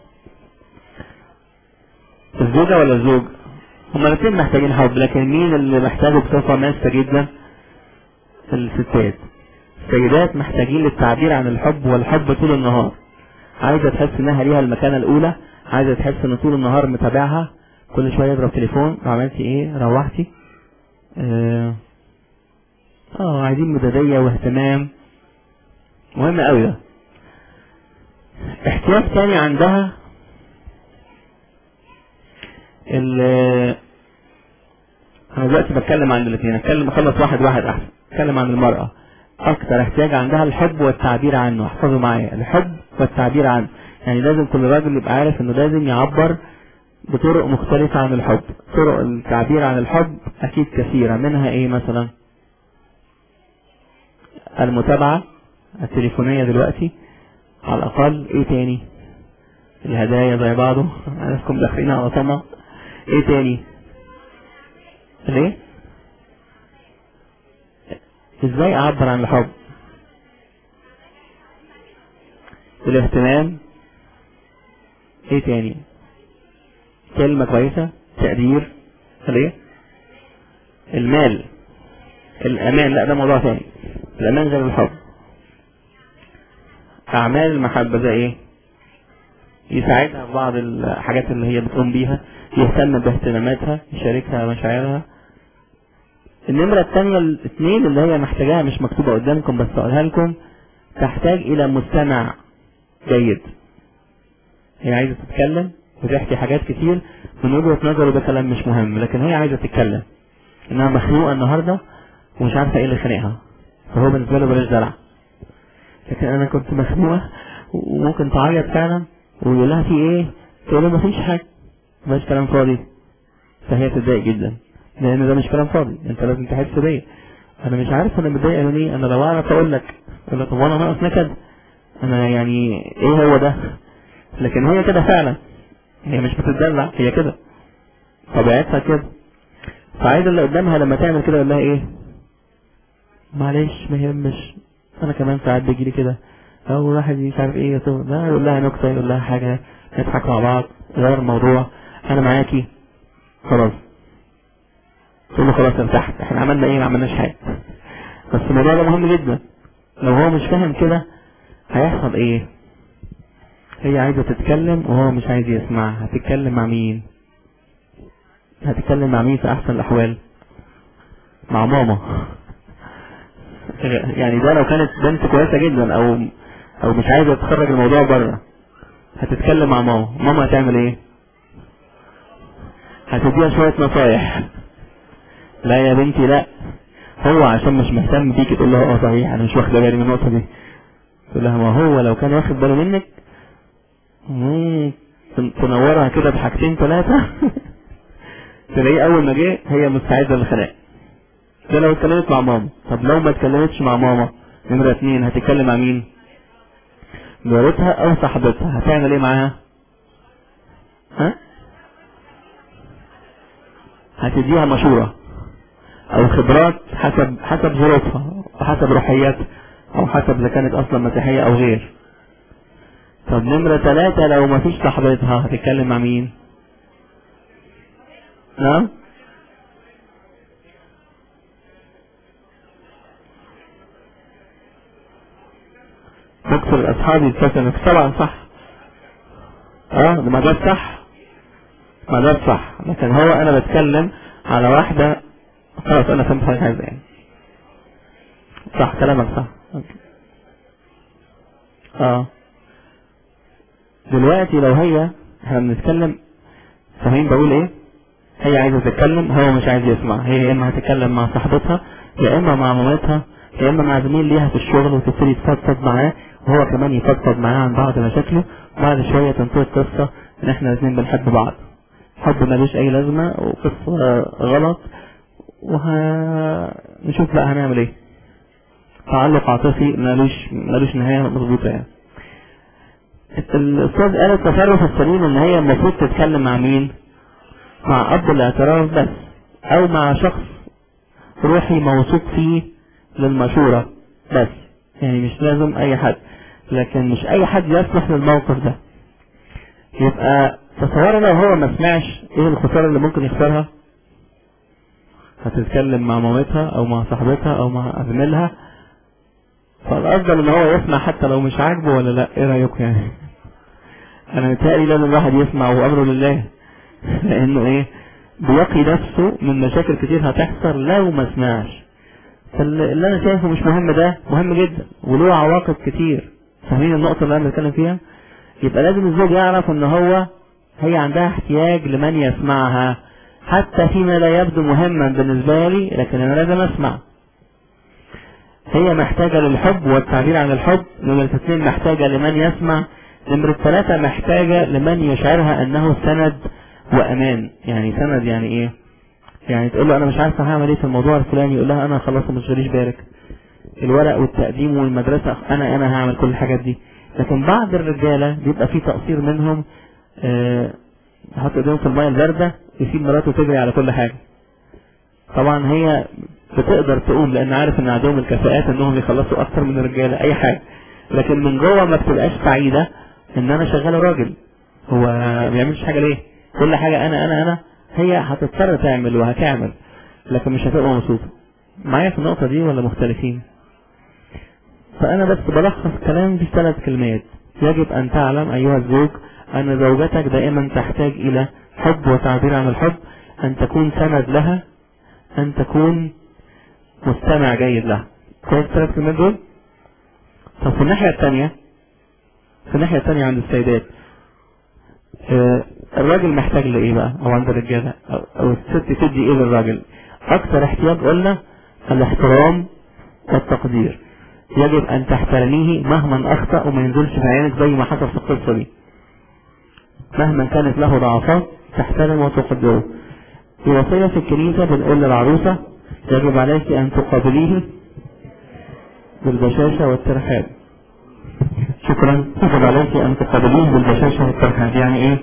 الزوجة ولا الزوج هما الاثنين محتاجين حب لكن مين اللي محتاجه بصفة ماسة جدا الستات السيدات محتاجين للتعبير عن الحب والحب طول النهار عايزة تحس انها ليها المكانة الاولى عايزة تحس ان طول النهار متابعها كل شوية يضرب تليفون عملتي ايه روحتي اه, آه عايزين مدادية واهتمام مهم قوي ده احتياج تاني عندها ال انا دلوقتي بتكلم عن الاثنين اتكلم اخلص واحد واحد احسن اتكلم عن المرأة اكتر احتياج عندها الحب والتعبير عنه احفظوا معايا الحب والتعبير عنه يعني لازم كل راجل يبقى عارف انه لازم يعبر بطرق مختلفة عن الحب طرق التعبير عن الحب اكيد كثيرة منها ايه مثلا المتابعة التليفونية دلوقتي على الاقل ايه تاني الهدايا زي بعضه عارفكم داخلين على طمع ايه تاني ليه ازاي اعبر عن الحب الاهتمام ايه تاني كلمة كويسة تقدير ايه المال الامان لا ده موضوع تاني الامان غير الحب اعمال المحبة زي ايه يساعدها في بعض الحاجات اللي هي بتقوم بيها يهتم باهتماماتها يشاركها مشاعرها النمرة الثانية الاثنين اللي هي محتاجاها مش مكتوبة قدامكم بس اقولها لكم تحتاج الى مستمع جيد هي عايزة تتكلم وتحكي حاجات كتير من وجهة نظره ده كلام مش مهم لكن هي عايزة تتكلم انها مخنوقة النهاردة ومش عارفة ايه اللي خانقها فهو بالنسبة له بلاش دلع لكن انا كنت مخنوقة وممكن تعيط فعلا ويقول لها في ايه تقول له مفيش حاجة مفيش كلام فاضي فهي تتضايق جدا لان ده مش كلام فاضي انت لازم تحس بيا انا مش عارف انا متضايق من ايه انا لو اعرف اقول لك اقول لك طب وانا ناقص نكد انا يعني ايه هو ده لكن هي كده فعلا هي مش بتتدلع هي كده طبيعتها كده فعايز اللي قدامها لما تعمل كده يقول لها ايه معلش ما يهمش انا كمان ساعات بيجي لي كده او واحد مش عارف ايه يطول لا يقول لها نكته يقول لها حاجه نضحك مع بعض غير الموضوع انا معاكي خلاص تقول له خلاص ارتحت احنا عملنا ايه ما عملناش حاجه بس الموضوع ده مهم جدا لو هو مش فاهم كده هيحصل ايه هي عايزه تتكلم وهو مش عايز يسمع هتتكلم مع مين هتتكلم مع مين في احسن الاحوال مع ماما يعني ده لو كانت بنت كويسه جدا او او مش عايزه تخرج الموضوع بره هتتكلم مع ماما ماما هتعمل ايه هتديها شويه نصايح لا يا بنتي لا هو عشان مش مهتم بيك تقول له اه صحيح انا مش واخده بالي من النقطه دي تقول لها ما هو لو كان واخد باله منك تنورها كده بحاجتين ثلاثه تلاقيه اول ما جه هي مستعده للخناق ده لو اتكلمت مع ماما طب لو ما اتكلمتش مع ماما نمرة اتنين هتتكلم مع مين جارتها او صاحبتها هتعمل ايه معاها ها هتديها مشورة او خبرات حسب حسب ظروفها وحسب روحياتها او حسب اذا كانت اصلا مسيحية او غير طب نمرة ثلاثة لو مفيش صاحبتها هتتكلم مع مين؟ نعم؟ تكسر الأصحاب يتكسر طبعا صح اه ما ده صح ما ده صح لكن هو أنا بتكلم على واحدة خلاص أنا فهمت حاجة عايزة يعني صح كلامك صح أوكي. اه دلوقتي لو هي احنا بنتكلم فاهمين بقول ايه هي عايزه تتكلم هو مش عايز يسمع هي يا اما هتتكلم مع صاحبتها يا اما مع مامتها يا اما مع زميل ليها في الشغل وتبتدي تفضفض معاه وهو كمان يفضفض معاه عن بعض مشاكله وبعد شويه تنتهي القصه ان احنا الاثنين بنحب بعض حب ملوش اي لازمه وقصه غلط وهنشوف بقى هنعمل ايه تعلق عاطفي ملوش ملوش نهايه مظبوطه يعني الاستاذ قال التصرف السليم ان هي المفروض تتكلم مع مين مع اب الاعتراف بس او مع شخص روحي موثوق فيه للمشورة بس يعني مش لازم اي حد لكن مش اي حد يصلح للموقف ده يبقى تصور لو هو ما سمعش ايه الخسارة اللي ممكن يخسرها هتتكلم مع مامتها او مع صاحبتها او مع زميلها فالافضل ان هو يسمع حتى لو مش عاجبه ولا لا ايه رايكم يعني انا متهيألي لازم الواحد يسمع وامره لله لانه ايه بيقي نفسه من مشاكل كتير هتحصل لو ما سمعش فاللي انا شايفه مش مهم ده مهم جدا وله عواقب كتير فاهمين النقطة اللي انا بتكلم فيها يبقى لازم الزوج يعرف ان هو هي عندها احتياج لمن يسمعها حتى فيما لا يبدو مهما بالنسبة لي لكن انا لازم اسمع هي محتاجة للحب والتعبير عن الحب نمرة اثنين محتاجة لمن يسمع نمرة ثلاثة محتاجة لمن يشعرها انه سند وامان يعني سند يعني ايه يعني تقول له انا مش عارفه هعمل ايه في الموضوع الفلاني يقول لها انا خلاص ما تشغليش بالك الورق والتقديم والمدرسه انا انا هعمل كل الحاجات دي لكن بعض الرجاله بيبقى في تقصير منهم آه، يحط ايديهم في الميه البارده يسيب مراته تجري على كل حاجه طبعا هي بتقدر تقوم لان عارف ان عندهم الكفاءات انهم يخلصوا اكتر من الرجاله اي حاجه لكن من جوه ما بتبقاش سعيده ان انا شغاله راجل هو ما بيعملش حاجه ليه كل حاجه انا انا انا هي هتضطر تعمل وهتعمل لكن مش هتبقى مبسوطه معايا في النقطه دي ولا مختلفين فانا بس بلخص كلام في ثلاث كلمات يجب ان تعلم ايها الزوج ان زوجتك دائما تحتاج الى حب وتعبير عن الحب ان تكون سند لها ان تكون مستمع جيد لها كويس الثلاث كلمات دول طب في الناحيه الثانيه في الناحيه الثانيه عند السيدات آه، الراجل محتاج لايه بقى او عند الرجاله او أو الست تدي ايه للراجل اكثر احتياج قلنا الاحترام والتقدير يجب ان تحترميه مهما اخطا وما ينزلش في عينك زي ما حصل في القصه دي مهما كانت له ضعفات تحترم وتقدره في وصيه في الكنيسه بنقول للعروسه يجب عليك ان تقابليه بالبشاشه والترحاب شكرا يجب عليك ان تقابليه بالبشاشه والترحاب يعني ايه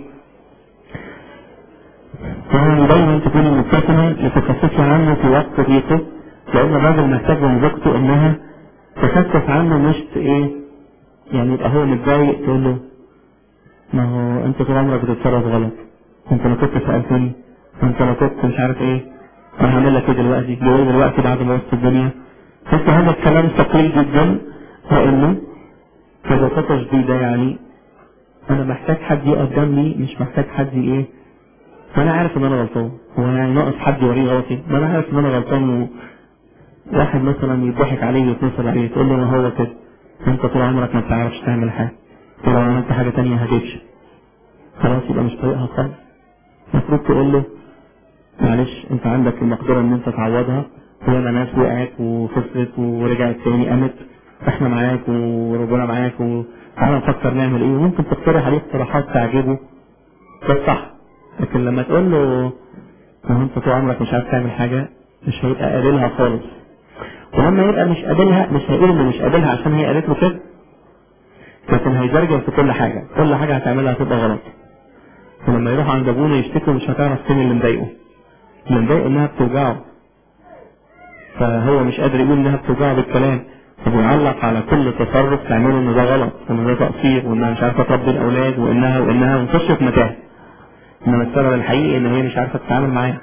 يعني دايما تكوني مبتسمة لتخففي عنه في وقت ضيقه لأن الراجل محتاج من زوجته إنها تخفف عنه مش ت- إيه يعني يبقى هو متضايق تقول له ما هو أنت طول عمرك بتتصرف غلط أنت لو كنت سألتني أنت لو كنت مش عارف إيه أنا هعمل لك إيه دلوقتي جوي دلوقتي بعد ما وسط الدنيا بس هذا الكلام ثقيل جدا لأنه ببساطة شديدة يعني أنا محتاج حد يقف جنبي مش محتاج حد إيه ما انا عارف ان انا غلطان هو يعني ناقص حد يوريه غلطي ما انا عارف ان انا غلطان و... واحد مثلا يضحك عليه ويتنصر عليه تقول له ما هو كده انت طول عمرك ما بتعرفش تعمل حاجه ولو عملت حاجه تانية هتفشل خلاص يبقى مش طريقها خالص المفروض تقول له معلش انت عندك المقدره ان انت تعوضها وياما ناس وقعت وخسرت ورجعت تاني قامت احنا معاك وربنا معاك وتعالى نفكر نعمل ايه وممكن تقترح عليه اقتراحات تعجبه ده صح لكن لما تقول له ما هو انت طول عمرك مش عارف تعمل حاجه مش هيبقى قابلها خالص ولما يبقى مش قابلها مش هيقول انه مش قابلها عشان هي قالت له كده لكن هيزرجر في كل حاجه كل حاجه هتعملها هتبقى غلط ولما يروح عند ابونا يشتكي مش هتعرف فين اللي مضايقه اللي مضايقه انها بتوجعه فهو مش قادر يقول انها بتوجعه بالكلام وبيعلق على كل تصرف تعمله ان ده غلط وان ده تقصير وانها مش عارفه تربي الاولاد وانها وانها ونخش في متاهه انما السبب الحقيقي ان هي مش عارفه تتعامل معاه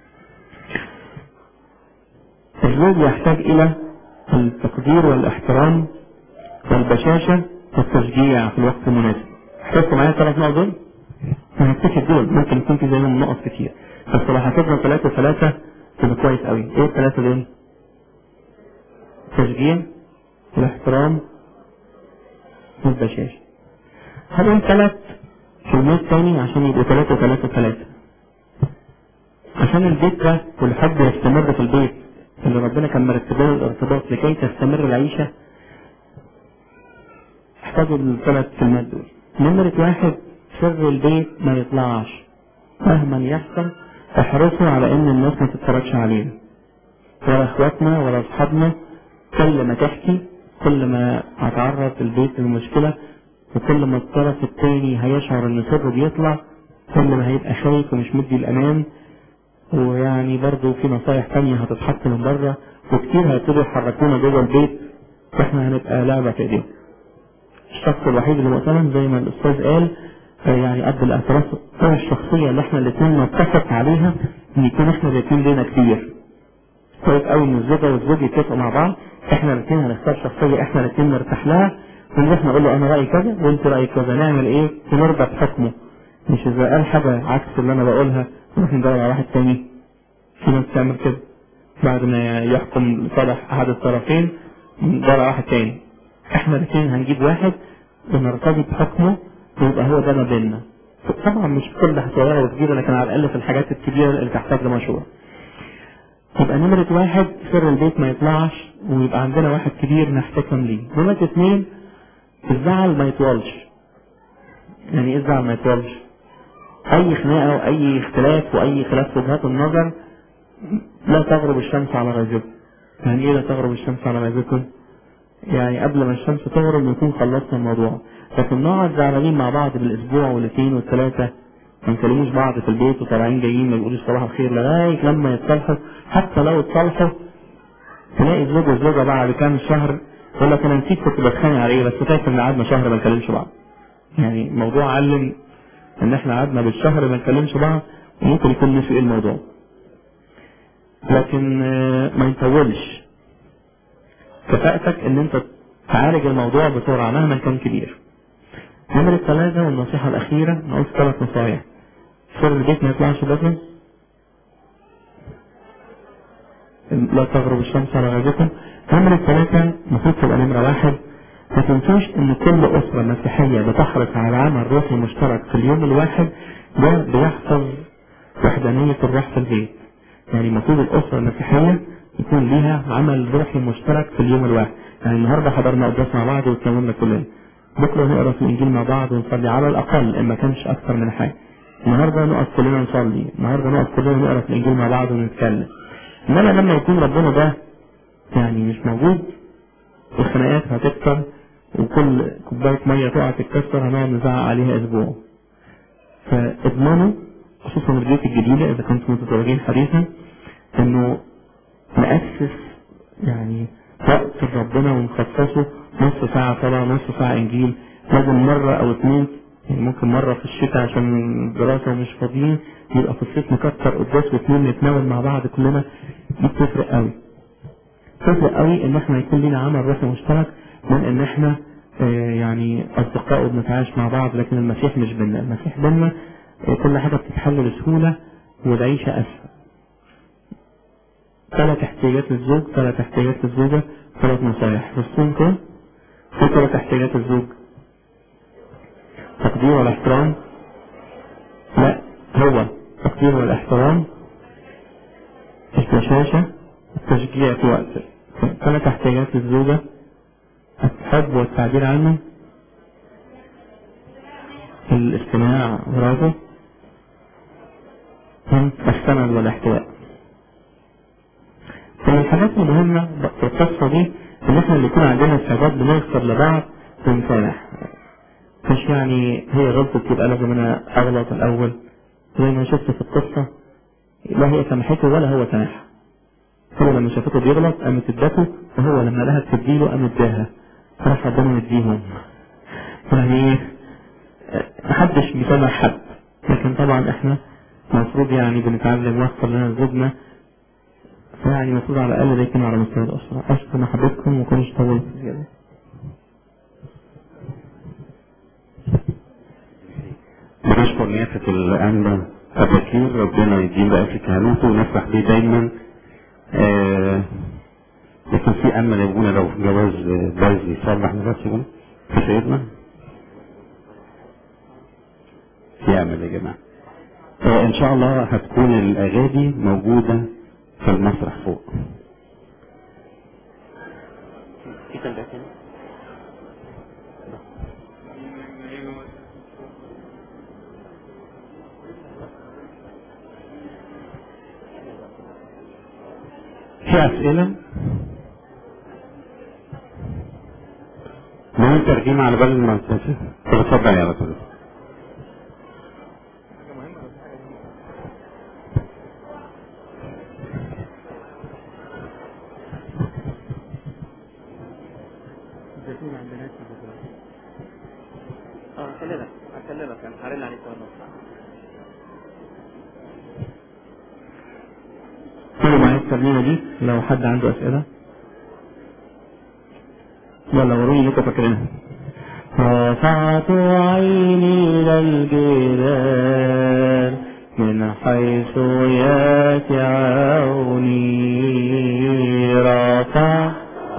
الزوج يحتاج الى التقدير والاحترام والبشاشه والتشجيع في الوقت المناسب احتجتوا معايا ثلاث نقط دول؟ هنكتشف دول ممكن يكون في زيهم نقط كتير بس لو حطينا ثلاثة ثلاثة تبقى كويس قوي ايه الثلاثة دول؟ التشجيع والاحترام والبشاشة هقول ثلاث كلمات تاني عشان يبقوا ثلاثة ثلاثة ثلاثة عشان البيت ده والحب يستمر في البيت اللي ربنا كان مرتب له الارتباط لكي تستمر العيشة احتاجوا الثلاث كلمات دول نمرة واحد سر البيت ما يطلعش مهما يحصل احرصوا على ان الناس ما تتفرجش علينا ولا اخواتنا ولا اصحابنا كل ما تحكي كل ما هتعرض البيت للمشكلة وكل ما الطرف التاني هيشعر ان سره بيطلع كل ما هيبقى خايف ومش مدي الامان ويعني برضه في نصايح تانية هتتحط من بره وكتير هيبتدوا يحركونا جوه البيت واحنا هنبقى لعبة في ايديهم الشخص الوحيد اللي مؤتمن زي ما الاستاذ قال يعني قد الاعتراف هو الشخصية اللي احنا الاثنين نتفق عليها ان يكون احنا الاثنين لينا كتير كويس قوي ان الزوجة والزوج يتفقوا مع بعض احنا الاثنين هنختار شخصية احنا الاثنين نرتاح لها ونروح نقول له انا رأيي كذا وانت رأيك كذا نعمل ايه ونرضى بحكمه مش اذا قال حاجة عكس اللي انا بقولها نروح ندور على واحد تاني في ناس تعمل كده بعد ما يحكم لصالح احد الطرفين ندور على واحد تاني احنا الاثنين هنجيب واحد ونرتضي بحكمه ويبقى هو ده ما بيننا طبعا مش في كل صغيره وكبيره لكن على الاقل في الحاجات الكبيره اللي تحتاج لمشروع يبقى نمرة واحد سر البيت ما يطلعش ويبقى عندنا واحد كبير نحتكم ليه نمرة اثنين الزعل ما يطولش يعني ايه الزعل ما يطولش اي خناقة واي اختلاف واي خلاف في وجهات النظر لا تغرب الشمس على غيظكم يعني ايه لا تغرب الشمس على غيظكم يعني قبل ما الشمس تغرب نكون خلصنا الموضوع لكن نقعد زعلانين مع بعض بالاسبوع والاثنين والثلاثه ما نكلموش بعض في البيت وطالعين جايين ما يقولوش صباح الخير لغايه لما يتصالحوا حتى لو اتصالحوا تلاقي الزوج والزوجه بعد كام شهر يقول لك انا نسيت كنت بتخانق على ايه بس فاكر ان قعدنا شهر ما نكلمش بعض يعني الموضوع علم ان احنا قعدنا بالشهر ما نكلمش بعض وممكن يكون نسي ايه الموضوع لكن ما يطولش كفاءتك ان انت تعالج الموضوع بسرعة مهما كان كبير نمرة الثلاثة والنصيحة الأخيرة نقول ثلاث نصايح سر البيت ما يطلعش بدري لا تغرب الشمس على غيظكم نمرة الثلاثة المفروض تبقى نمرة واحد ما تنسوش ان كل أسرة مسيحية بتحرص على عمل روحي مشترك في اليوم الواحد ده بيحفظ وحدانية الروح في البيت يعني المفروض الأسرة المسيحية يكون ليها عمل روحي مشترك في اليوم الواحد يعني النهارده حضرنا قداس مع بعض وتناولنا كلنا بكره نقرا في الانجيل مع بعض ونصلي على الاقل ان ما كانش اكثر من حاجه النهارده نقف كلنا نصلي النهارده نقف كلنا نقرا في الانجيل مع بعض ونتكلم انما لما يكون ربنا ده يعني مش موجود الخناقات هتكتر وكل كوبايه ميه تقع تتكسر هنقعد نزعق عليها اسبوع فاضمنوا خصوصا البيوت الجديده اذا كنتم متزوجين حديثا انه نأسس يعني وقت ربنا ونخصصه نص ساعة صلاة نص ساعة إنجيل لازم مرة أو اتنين يعني ممكن مرة في الشتاء عشان الدراسة ومش فاضيين يبقى في الصيف نكتر قداس واتنين نتناول مع بعض كلنا دي بتفرق قوي بتفرق قوي إن احنا يكون لنا عمل روحي مشترك من إن احنا اه يعني أصدقاء وبنتعايش مع بعض لكن المسيح مش بينا المسيح بينا اه كل حاجة بتتحل بسهولة والعيشة أسهل ثلاث احتياجات للزوج ثلاث احتياجات للزوجة ثلاث نصايح بصون كده في ثلاث احتياجات للزوج تقدير والاحترام لا هو التقدير والاحترام البشاشة التشجيع في وقت ثلاث احتياجات للزوجة الحب والتعبير عنه الاستماع برافو السند والاحتواء من الحاجات المهمة في القصة دي ان احنا اللي يكون عندنا استعداد بنغفر لبعض ونسامح مش يعني هي غلطت يبقى لازم انا اغلط الاول زي ما شفت في القصة لا هي سامحته ولا هو سامحها هو لما شافته بيغلط قامت ادته وهو لما لقاها بتديله قام اداها فراح ربنا مديهم يعني ايه محدش بيسامح حد لكن طبعا احنا المفروض يعني بنتعلم ويحصل لنا زوجنا فيعني المفروض على الاقل ده يكون على مستوى الاسره اشكر محبتكم وكنتش طولت زياده بنشكر نيافة الأنبا البكير ربنا يديم بقى في كهنوته ونفرح بيه دايما آه لكن في أمل يقولنا لو في جواز بايظ يصلح نفسه في سيدنا في أمل يا جماعة آه إن شاء الله هتكون الأغاني موجودة في المسرح فوق في تنبيه تاني في أسئلة مهم ترجمة على بال المنطقة طب اتفضل يا رسول الله اه هكلمك هكلمك انا هرن عليك وانا كله معايا الترجمة دي لو حد عنده أسئلة ولا وروني اللي انتوا فاكرينها رفعت عيني إلى الجبال من حيث ياتي عوني رفعت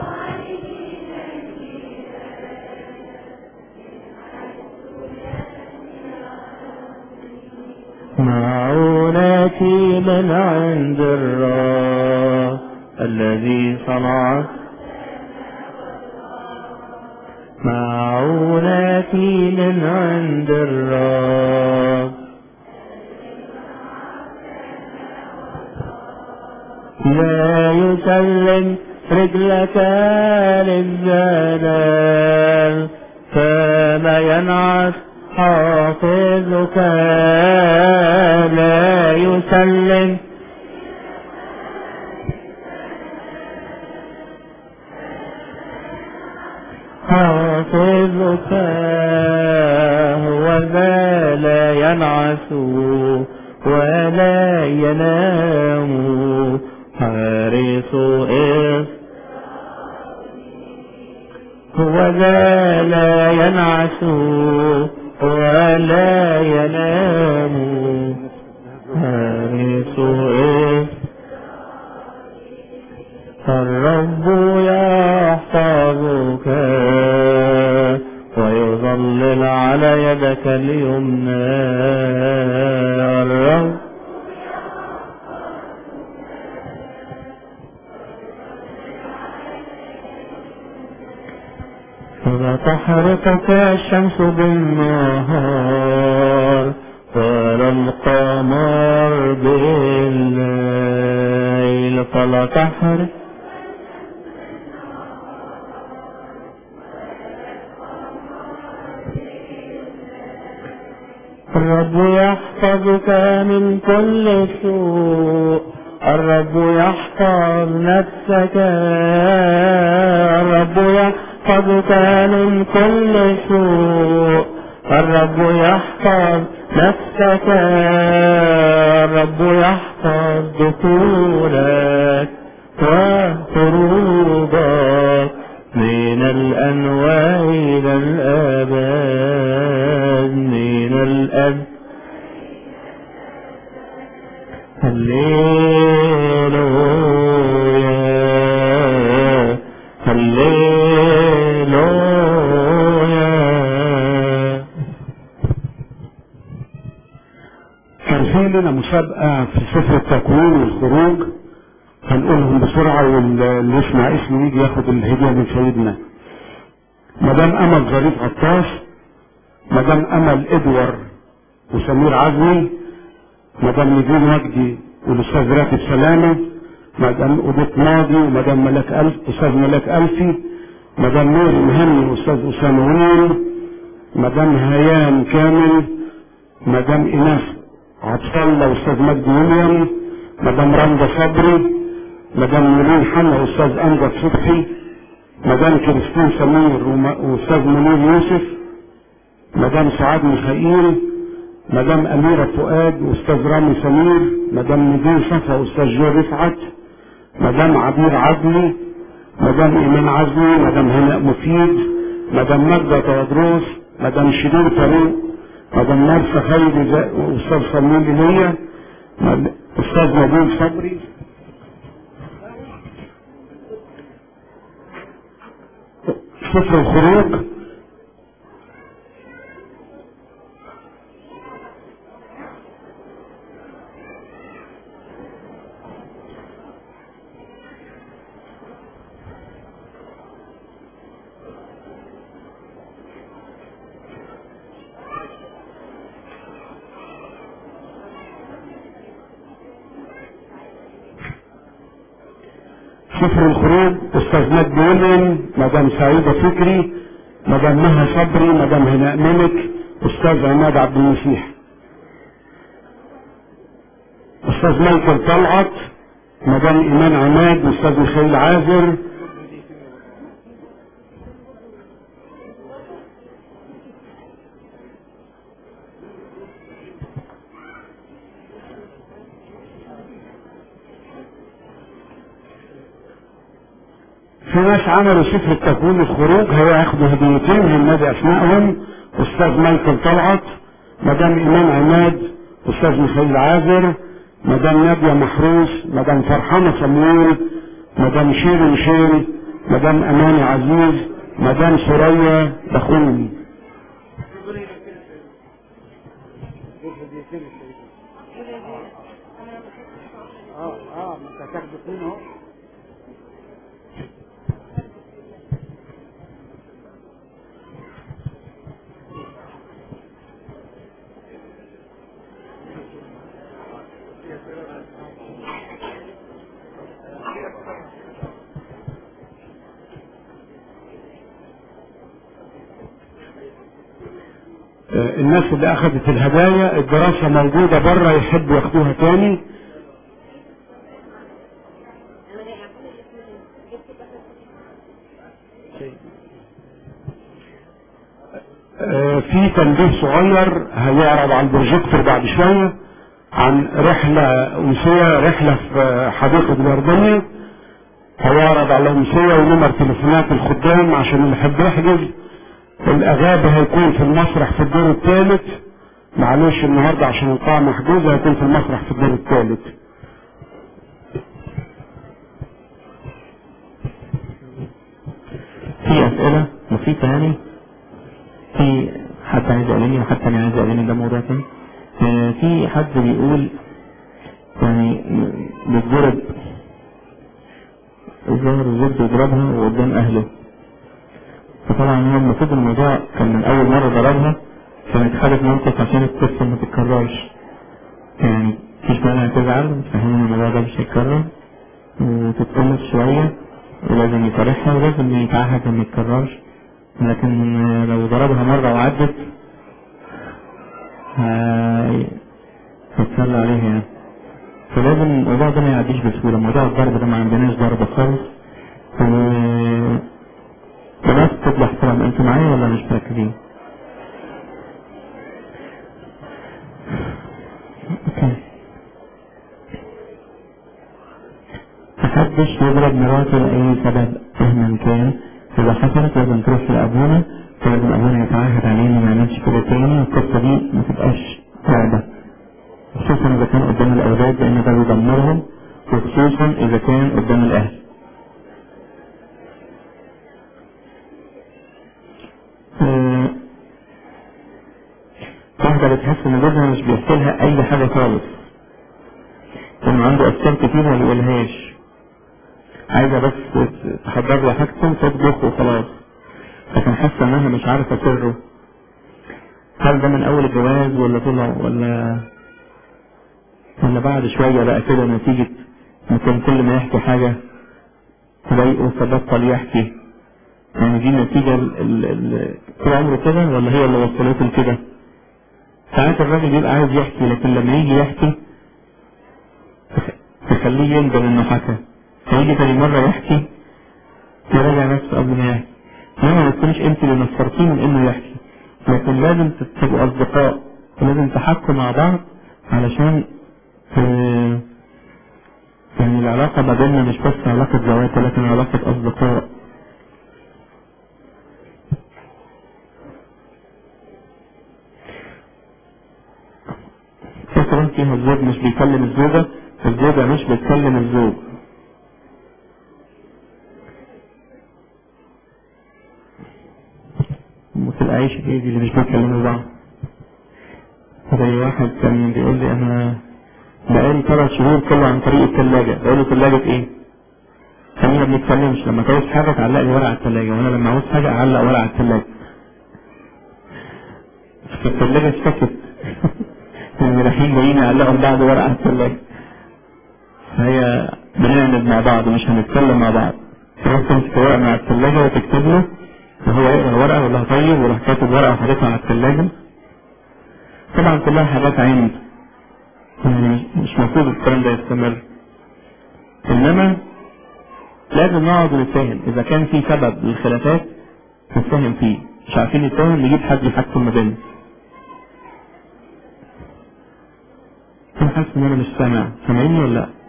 معونتي من عند الرب الذي صنعت معونتي من عند الرب لا يسلم رجلك للزلال فما ينعس حافظك لا يسلم حافظك هو ذا لا ينعس ولا ينام حارس إص هو ذا لا ينعس ولا ينام حارس إص الرب يحفظك ويظلل على يدك اليمنى الرب فلا تحرقك الشمس بالنهار ولا القمر بالليل فلا تحرق الرب يحفظك من كل سوء الرب يحفظ نفسك الرب يحفظك من كل سوء الرب يحفظ نفسك الرب يحفظ دخولك وخروجك من الأنواع إلى الآباد من الأب هللويا هللويا كان في لنا مسابقة في سفر التكوين والخروج هنقولهم بسرعة واللي يسمع اسمه يجي ياخد الهدية من سيدنا مدام أمل ظريف عطاس مدام أمل إدوار وسمير عزمي مدام نجيب وجدي والأستاذ راتب سلامة مدام أوديت ماضي ومدام ملاك ألف أستاذ ملاك ألفي مدام نور مهني وأستاذ أسامة ونور مدام هيام كامل مدام إيناس عطف الله وأستاذ مجدي ويليام مدام رندا صبري مدام منير حنا أستاذ أمجد صبحي مدام كريستين سمير وم- وأستاذ منير يوسف مدام سعاد ميخائيل مدام أميرة فؤاد وأستاذ رامي سمير مدام نجين صفا وأستاذ جو رفعت مدام عبير عدلي مدام إيمان عزمي مدام هناء مفيد مدام ماجدة تودروس مدام شيرين فاروق مدام مرسى خيري زا- وأستاذ صميم إيليا مد- أستاذ نبيل صبري سفر الخروج سفر الخروج استاذ مجدي ويليام مدام سعيدة فكري مدام مها صبري مدام هناء ملك استاذ عماد عبد المسيح استاذ مايكل طلعت مدام ايمان عماد استاذ ميخائيل عازر في ناس عملوا سفر التكوين الخروج هياخدوا هديتين هنادي اسمائهم استاذ مايكل طلعت مدام ايمان عماد استاذ ميخائيل عازر مدام نادية محروس مدام فرحانة صمويل مدام شيرين شيل مدام اماني عزيز مدام سوريا دخولي اه اه ما انت هتاخد اثنين اهو آه، الناس اللي اخذت الهدايا الدراسة موجودة بره يحبوا ياخدوها تاني آه، في تنبيه صغير هيعرض على البروجيكتور بعد شوية عن رحلة أمسية رحلة في حديقة اليردانية هيعرض على الأمسية ونمر تليفونات الخدام عشان اللي يحب يحجز الأغابة هيكون في المسرح في الدور الثالث معلش النهاردة عشان القاعة محجوزة هيكون في المسرح في الدور الثالث في أسئلة بسيطة يعني في حد عايز يقابلني وحد تاني عايز يقابلني ده موضوع تاني آه، في حد بيقول يعني بيتضرب الظاهر الزوج بيضربها وقدام أهله فطبعا هو المفروض الموضوع كان من أول مرة ضربها كانت خدت موقف عشان القصة ما تتكررش يعني مفيش مانع تزعل فهمنا الموضوع ده مش هيتكرر وتتقمص شوية ولازم يصارحها ولازم يتعهد ان ما يتكررش لكن آه، لو ضربها مرة وعدت هي- هيتسلى عليها يعني فلازم الموضوع ده ما يعديش بسهولة موضوع الضرب ده ما عندناش ضرب خالص و بنات تطلع احترام انتوا معايا ولا مش مركزين؟ اوكي محدش يضرب مراته لأي سبب مهما كان إذا حصلت لازم تروح لأبونا ولازم أبونا يتعهد عليه إنه ما يعملش كده تاني القصة دي ما تبقاش لعبة خصوصا إذا كان قدام الأولاد لأن ده بيدمرهم وخصوصا إذا كان قدام الأهل آه، واحدة بتحس إن جوزها مش بيحكيلها أي حاجة خالص إنه عنده أفكار كتير ما بيقولهاش عايزة بس تحضر له حاجته وتطبخ وخلاص لكن حاسة إنها مش عارفة سره هل ده من أول الجواز ولا طلع ولا ولا بعد شوية بقى كده نتيجة إن كان كل ما يحكي حاجة تضايقه فبطل يحكي يعني دي النتيجة ال- ال- ال- طول عمره كده ولا هي اللي وصلته لكده؟ ساعات الراجل بيبقى عايز يحكي لكن لما يجي يحكي تخليه يندم انه حكى فيجي تاني مرة يحكي يراجع نفسه قبل ما يحكي انما ما تكونش انت اللي نفرتيه من انه يحكي لكن لازم تبقوا اصدقاء ولازم تحكوا مع بعض علشان آه، يعني العلاقة ما بيننا مش بس علاقة زواج ولكن علاقة أصدقاء فترة فيها الزوج مش بيكلم الزوجة الزوجة مش بتكلم الزوج وفي العيش ايه دي اللي مش بيكلموا بعض زي واحد كان بيقول لي انا بقالي ثلاث شهور كله عن طريق الثلاجة بقول له ثلاجة ايه؟ خلينا ما بنتكلمش لما تعوز حاجة تعلق لي ورق على الثلاجة وانا لما عاوز حاجة اعلق ورق على الثلاجة فالثلاجة اشتكت ان رايحين جايين يعلقوا بعض ورق على الثلاجة فهي بنعند مع بعض مش هنتكلم مع بعض تروح تمسك ورقة مع الثلاجة وتكتب له وهو يقرا الورقة ولا طيب وراح كاتب ورقة وحاططها على الثلاجة طبعا كلها حاجات عند يعني مش مفروض الكلام ده يستمر انما لازم نقعد ونتفاهم اذا كان في سبب للخلافات نتفاهم فيه مش عارفين نتفاهم نجيب حد يحكم ما بيننا انا حاسس ان انا مش سامع سامعيني ولا لا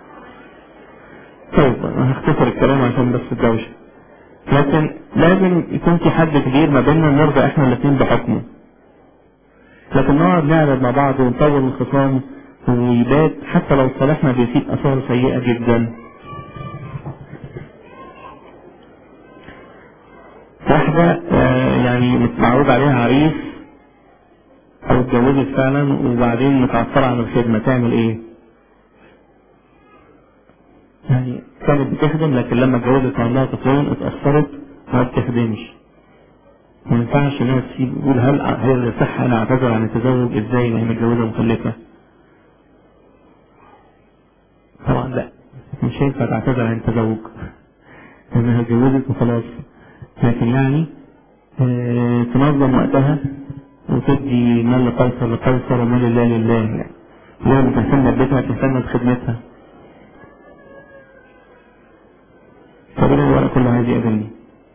طيب انا هختصر الكلام عشان بس الدوشه لكن لازم يكون في حد كبير ما بيننا نرضى احنا الاثنين بحكمه لكن نقعد نعرض مع بعض ونطول الخصام ويبات حتى لو صالحنا بيسيب اثار سيئه جدا واحدة آه، يعني متعود عليها عريس او اتجوزت فعلا وبعدين متعطلة عن الخدمة تعمل ايه؟ يعني كانت بتخدم لكن لما اتجوزت وعندها طفلين اتأثرت ما بتخدمش ما ينفعش انها تسيب تقول هل هل يصح انا اعتذر عن التزوج ازاي ما هي متجوزه ومخلفه؟ طبعا لا مش هينفع تعتذر عن التزوج لانها اتجوزت وخلاص لكن يعني آه، تنظم وقتها وتدي مال لقيصر لقيصر ومال الله لله يعني لازم تهتم ببيتها تهتم بخدمتها فبين الورق كله عايز يقابلني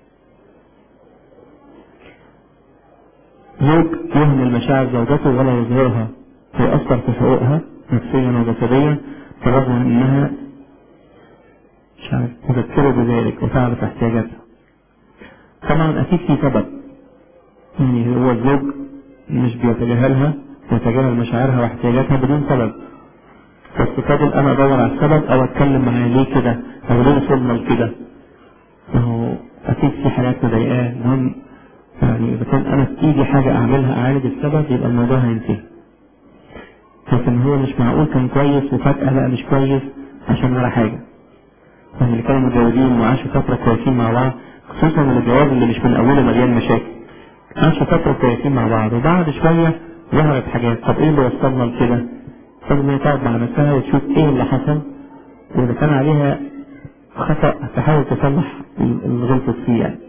زوج يهمل مشاعر زوجته ولا يظهرها ويأثر في حقوقها نفسيا وجسديا برغم انها مش عارف تذكره بذلك وتعرف احتياجاتها طبعا اكيد في سبب يعني هو الزوج مش بيتجاهلها ويتجاهل مشاعرها واحتياجاتها بدون سبب بس فاضل انا ادور على السبب او اتكلم معاه ليه كده او ليه وصلنا لكده ما هو اكيد في حاجات مضايقاه المهم يعني اذا كان انا في ايدي حاجه اعملها اعالج السبب يبقى الموضوع هينتهي لكن هو مش معقول كان كويس وفجاه بقى مش كويس عشان ولا حاجه يعني اللي كانوا متجوزين وعاشوا فتره كويسين مع بعض خصوصا الجواز اللي مش من اوله مليان مشاكل عاشوا فتره كويسين مع بعض وبعد شويه ظهرت حاجات طب ايه اللي وصلنا لكده؟ طب ما هي تقعد مع نفسها وتشوف ايه اللي حصل واذا كان عليها خطأ تحاول تصلح اللي غلطت فيه يعني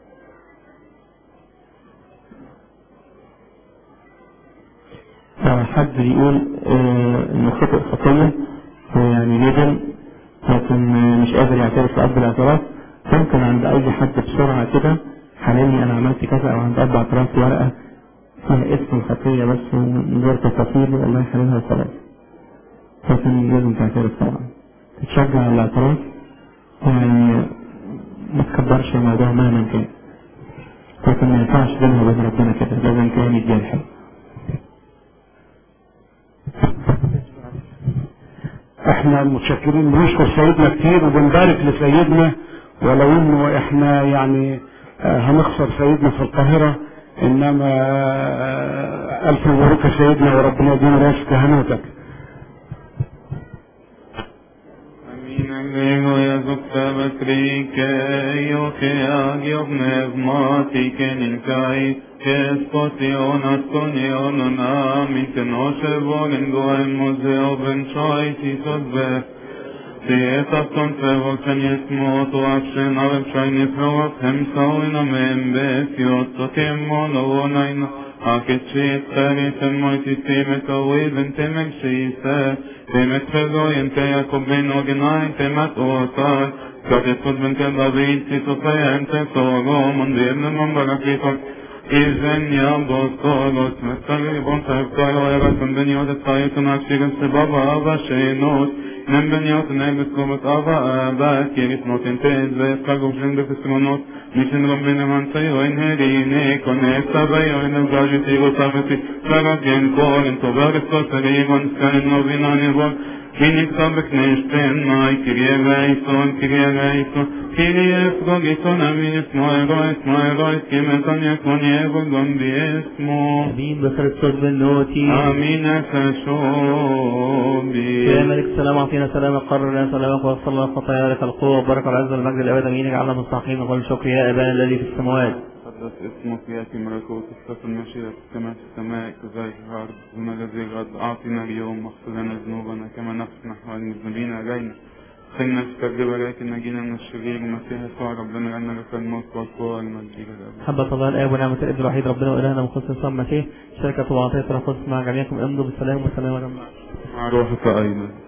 آه، حد بيقول آه، انه خطأ خطية ويعني ندم لكن آه، مش قادر يعترف بأب الاعتراف ممكن عند أي حد بسرعة كده حللني أنا عملت كذا أو عند أب اعتراف ورقة فيها اسم الخطية بس من غير تفاصيل والله يحللها وخلاص لكن لازم تعترف طبعا تتشجع على الاعتراف يعني ما تكبرش الموضوع مهما كان لكن ما ينفعش بينها وبين ربنا كده لازم كان يديها الحل احنا متشكرين بنشكر سيدنا كتير وبنبارك لسيدنا ولو انه احنا يعني آه، هنخسر سيدنا في القاهرة انما آه، الف مبروك يا سيدنا وربنا يديم راس كهنوتك Amigo Jezus Tebe krike, jo ke agio pneumatike ninkaj, ke spotion askonion amin te noše vogen goem muzeo benčoj ti sodbe. Ti etaston tvevoksen jest moto akšen, ale všaj ne provok hem saujna membe, fjotto ke mono vonajna, Akitshit charit moiti timet oivin temek shisa, temet fegoyen te Jakob ben oginain temat otar, Katet kod ben te David sisofeyen te sogom, und ebnen man barakifak, Izen ja boskolos, mesali bon tevkar oerat, und ben yodet chayetun akshigas te baba ava sheinot, nem ben yot nebet kovat ava aba, kiris notin tez, ve'eskagov shem befesronot, Nishin Rabbina Mansai Oin Herine Konek Sabai Oin Gaji Tigo Savati Sagat Gen Koren Tovaris Kosari Gon Skain Novina Nivon Kinik Sabek Neshten Mai Kirie Gaison Kirie Gaison Kirie Frogison Amin Esmo Erois Mo Erois Kimetan Yakon Yevo Gombi Esmo امين بخريستوس بالنوتي Amin Efeshobi يا ملك السلام اعطينا سلامك قرر لنا سلامك واغفر لنا خطايا لك القوه والبركه والعز والمجد الابد امين اجعلنا مستحقين نقول شكر يا ابانا الذي في السماوات قدس اسمك ياتي ملكوتك تكن مشيئتك كما في السماء كذلك في الارض وما الذي غد اعطنا اليوم واغفر لنا ذنوبنا كما نغفر نحن المذنبين الينا خلنا في تجربة لكن نجينا من الشرير المسيح يسوع ربنا لأن لك الموت والقوة والمجد إلى الأبد محبة الله الآب ونعمة الابن الوحيد ربنا وإلهنا مخلص يسوع المسيح شركة وعطية القدس مع جميعكم امضوا بالسلام والسلام عليكم مع روحك أيضا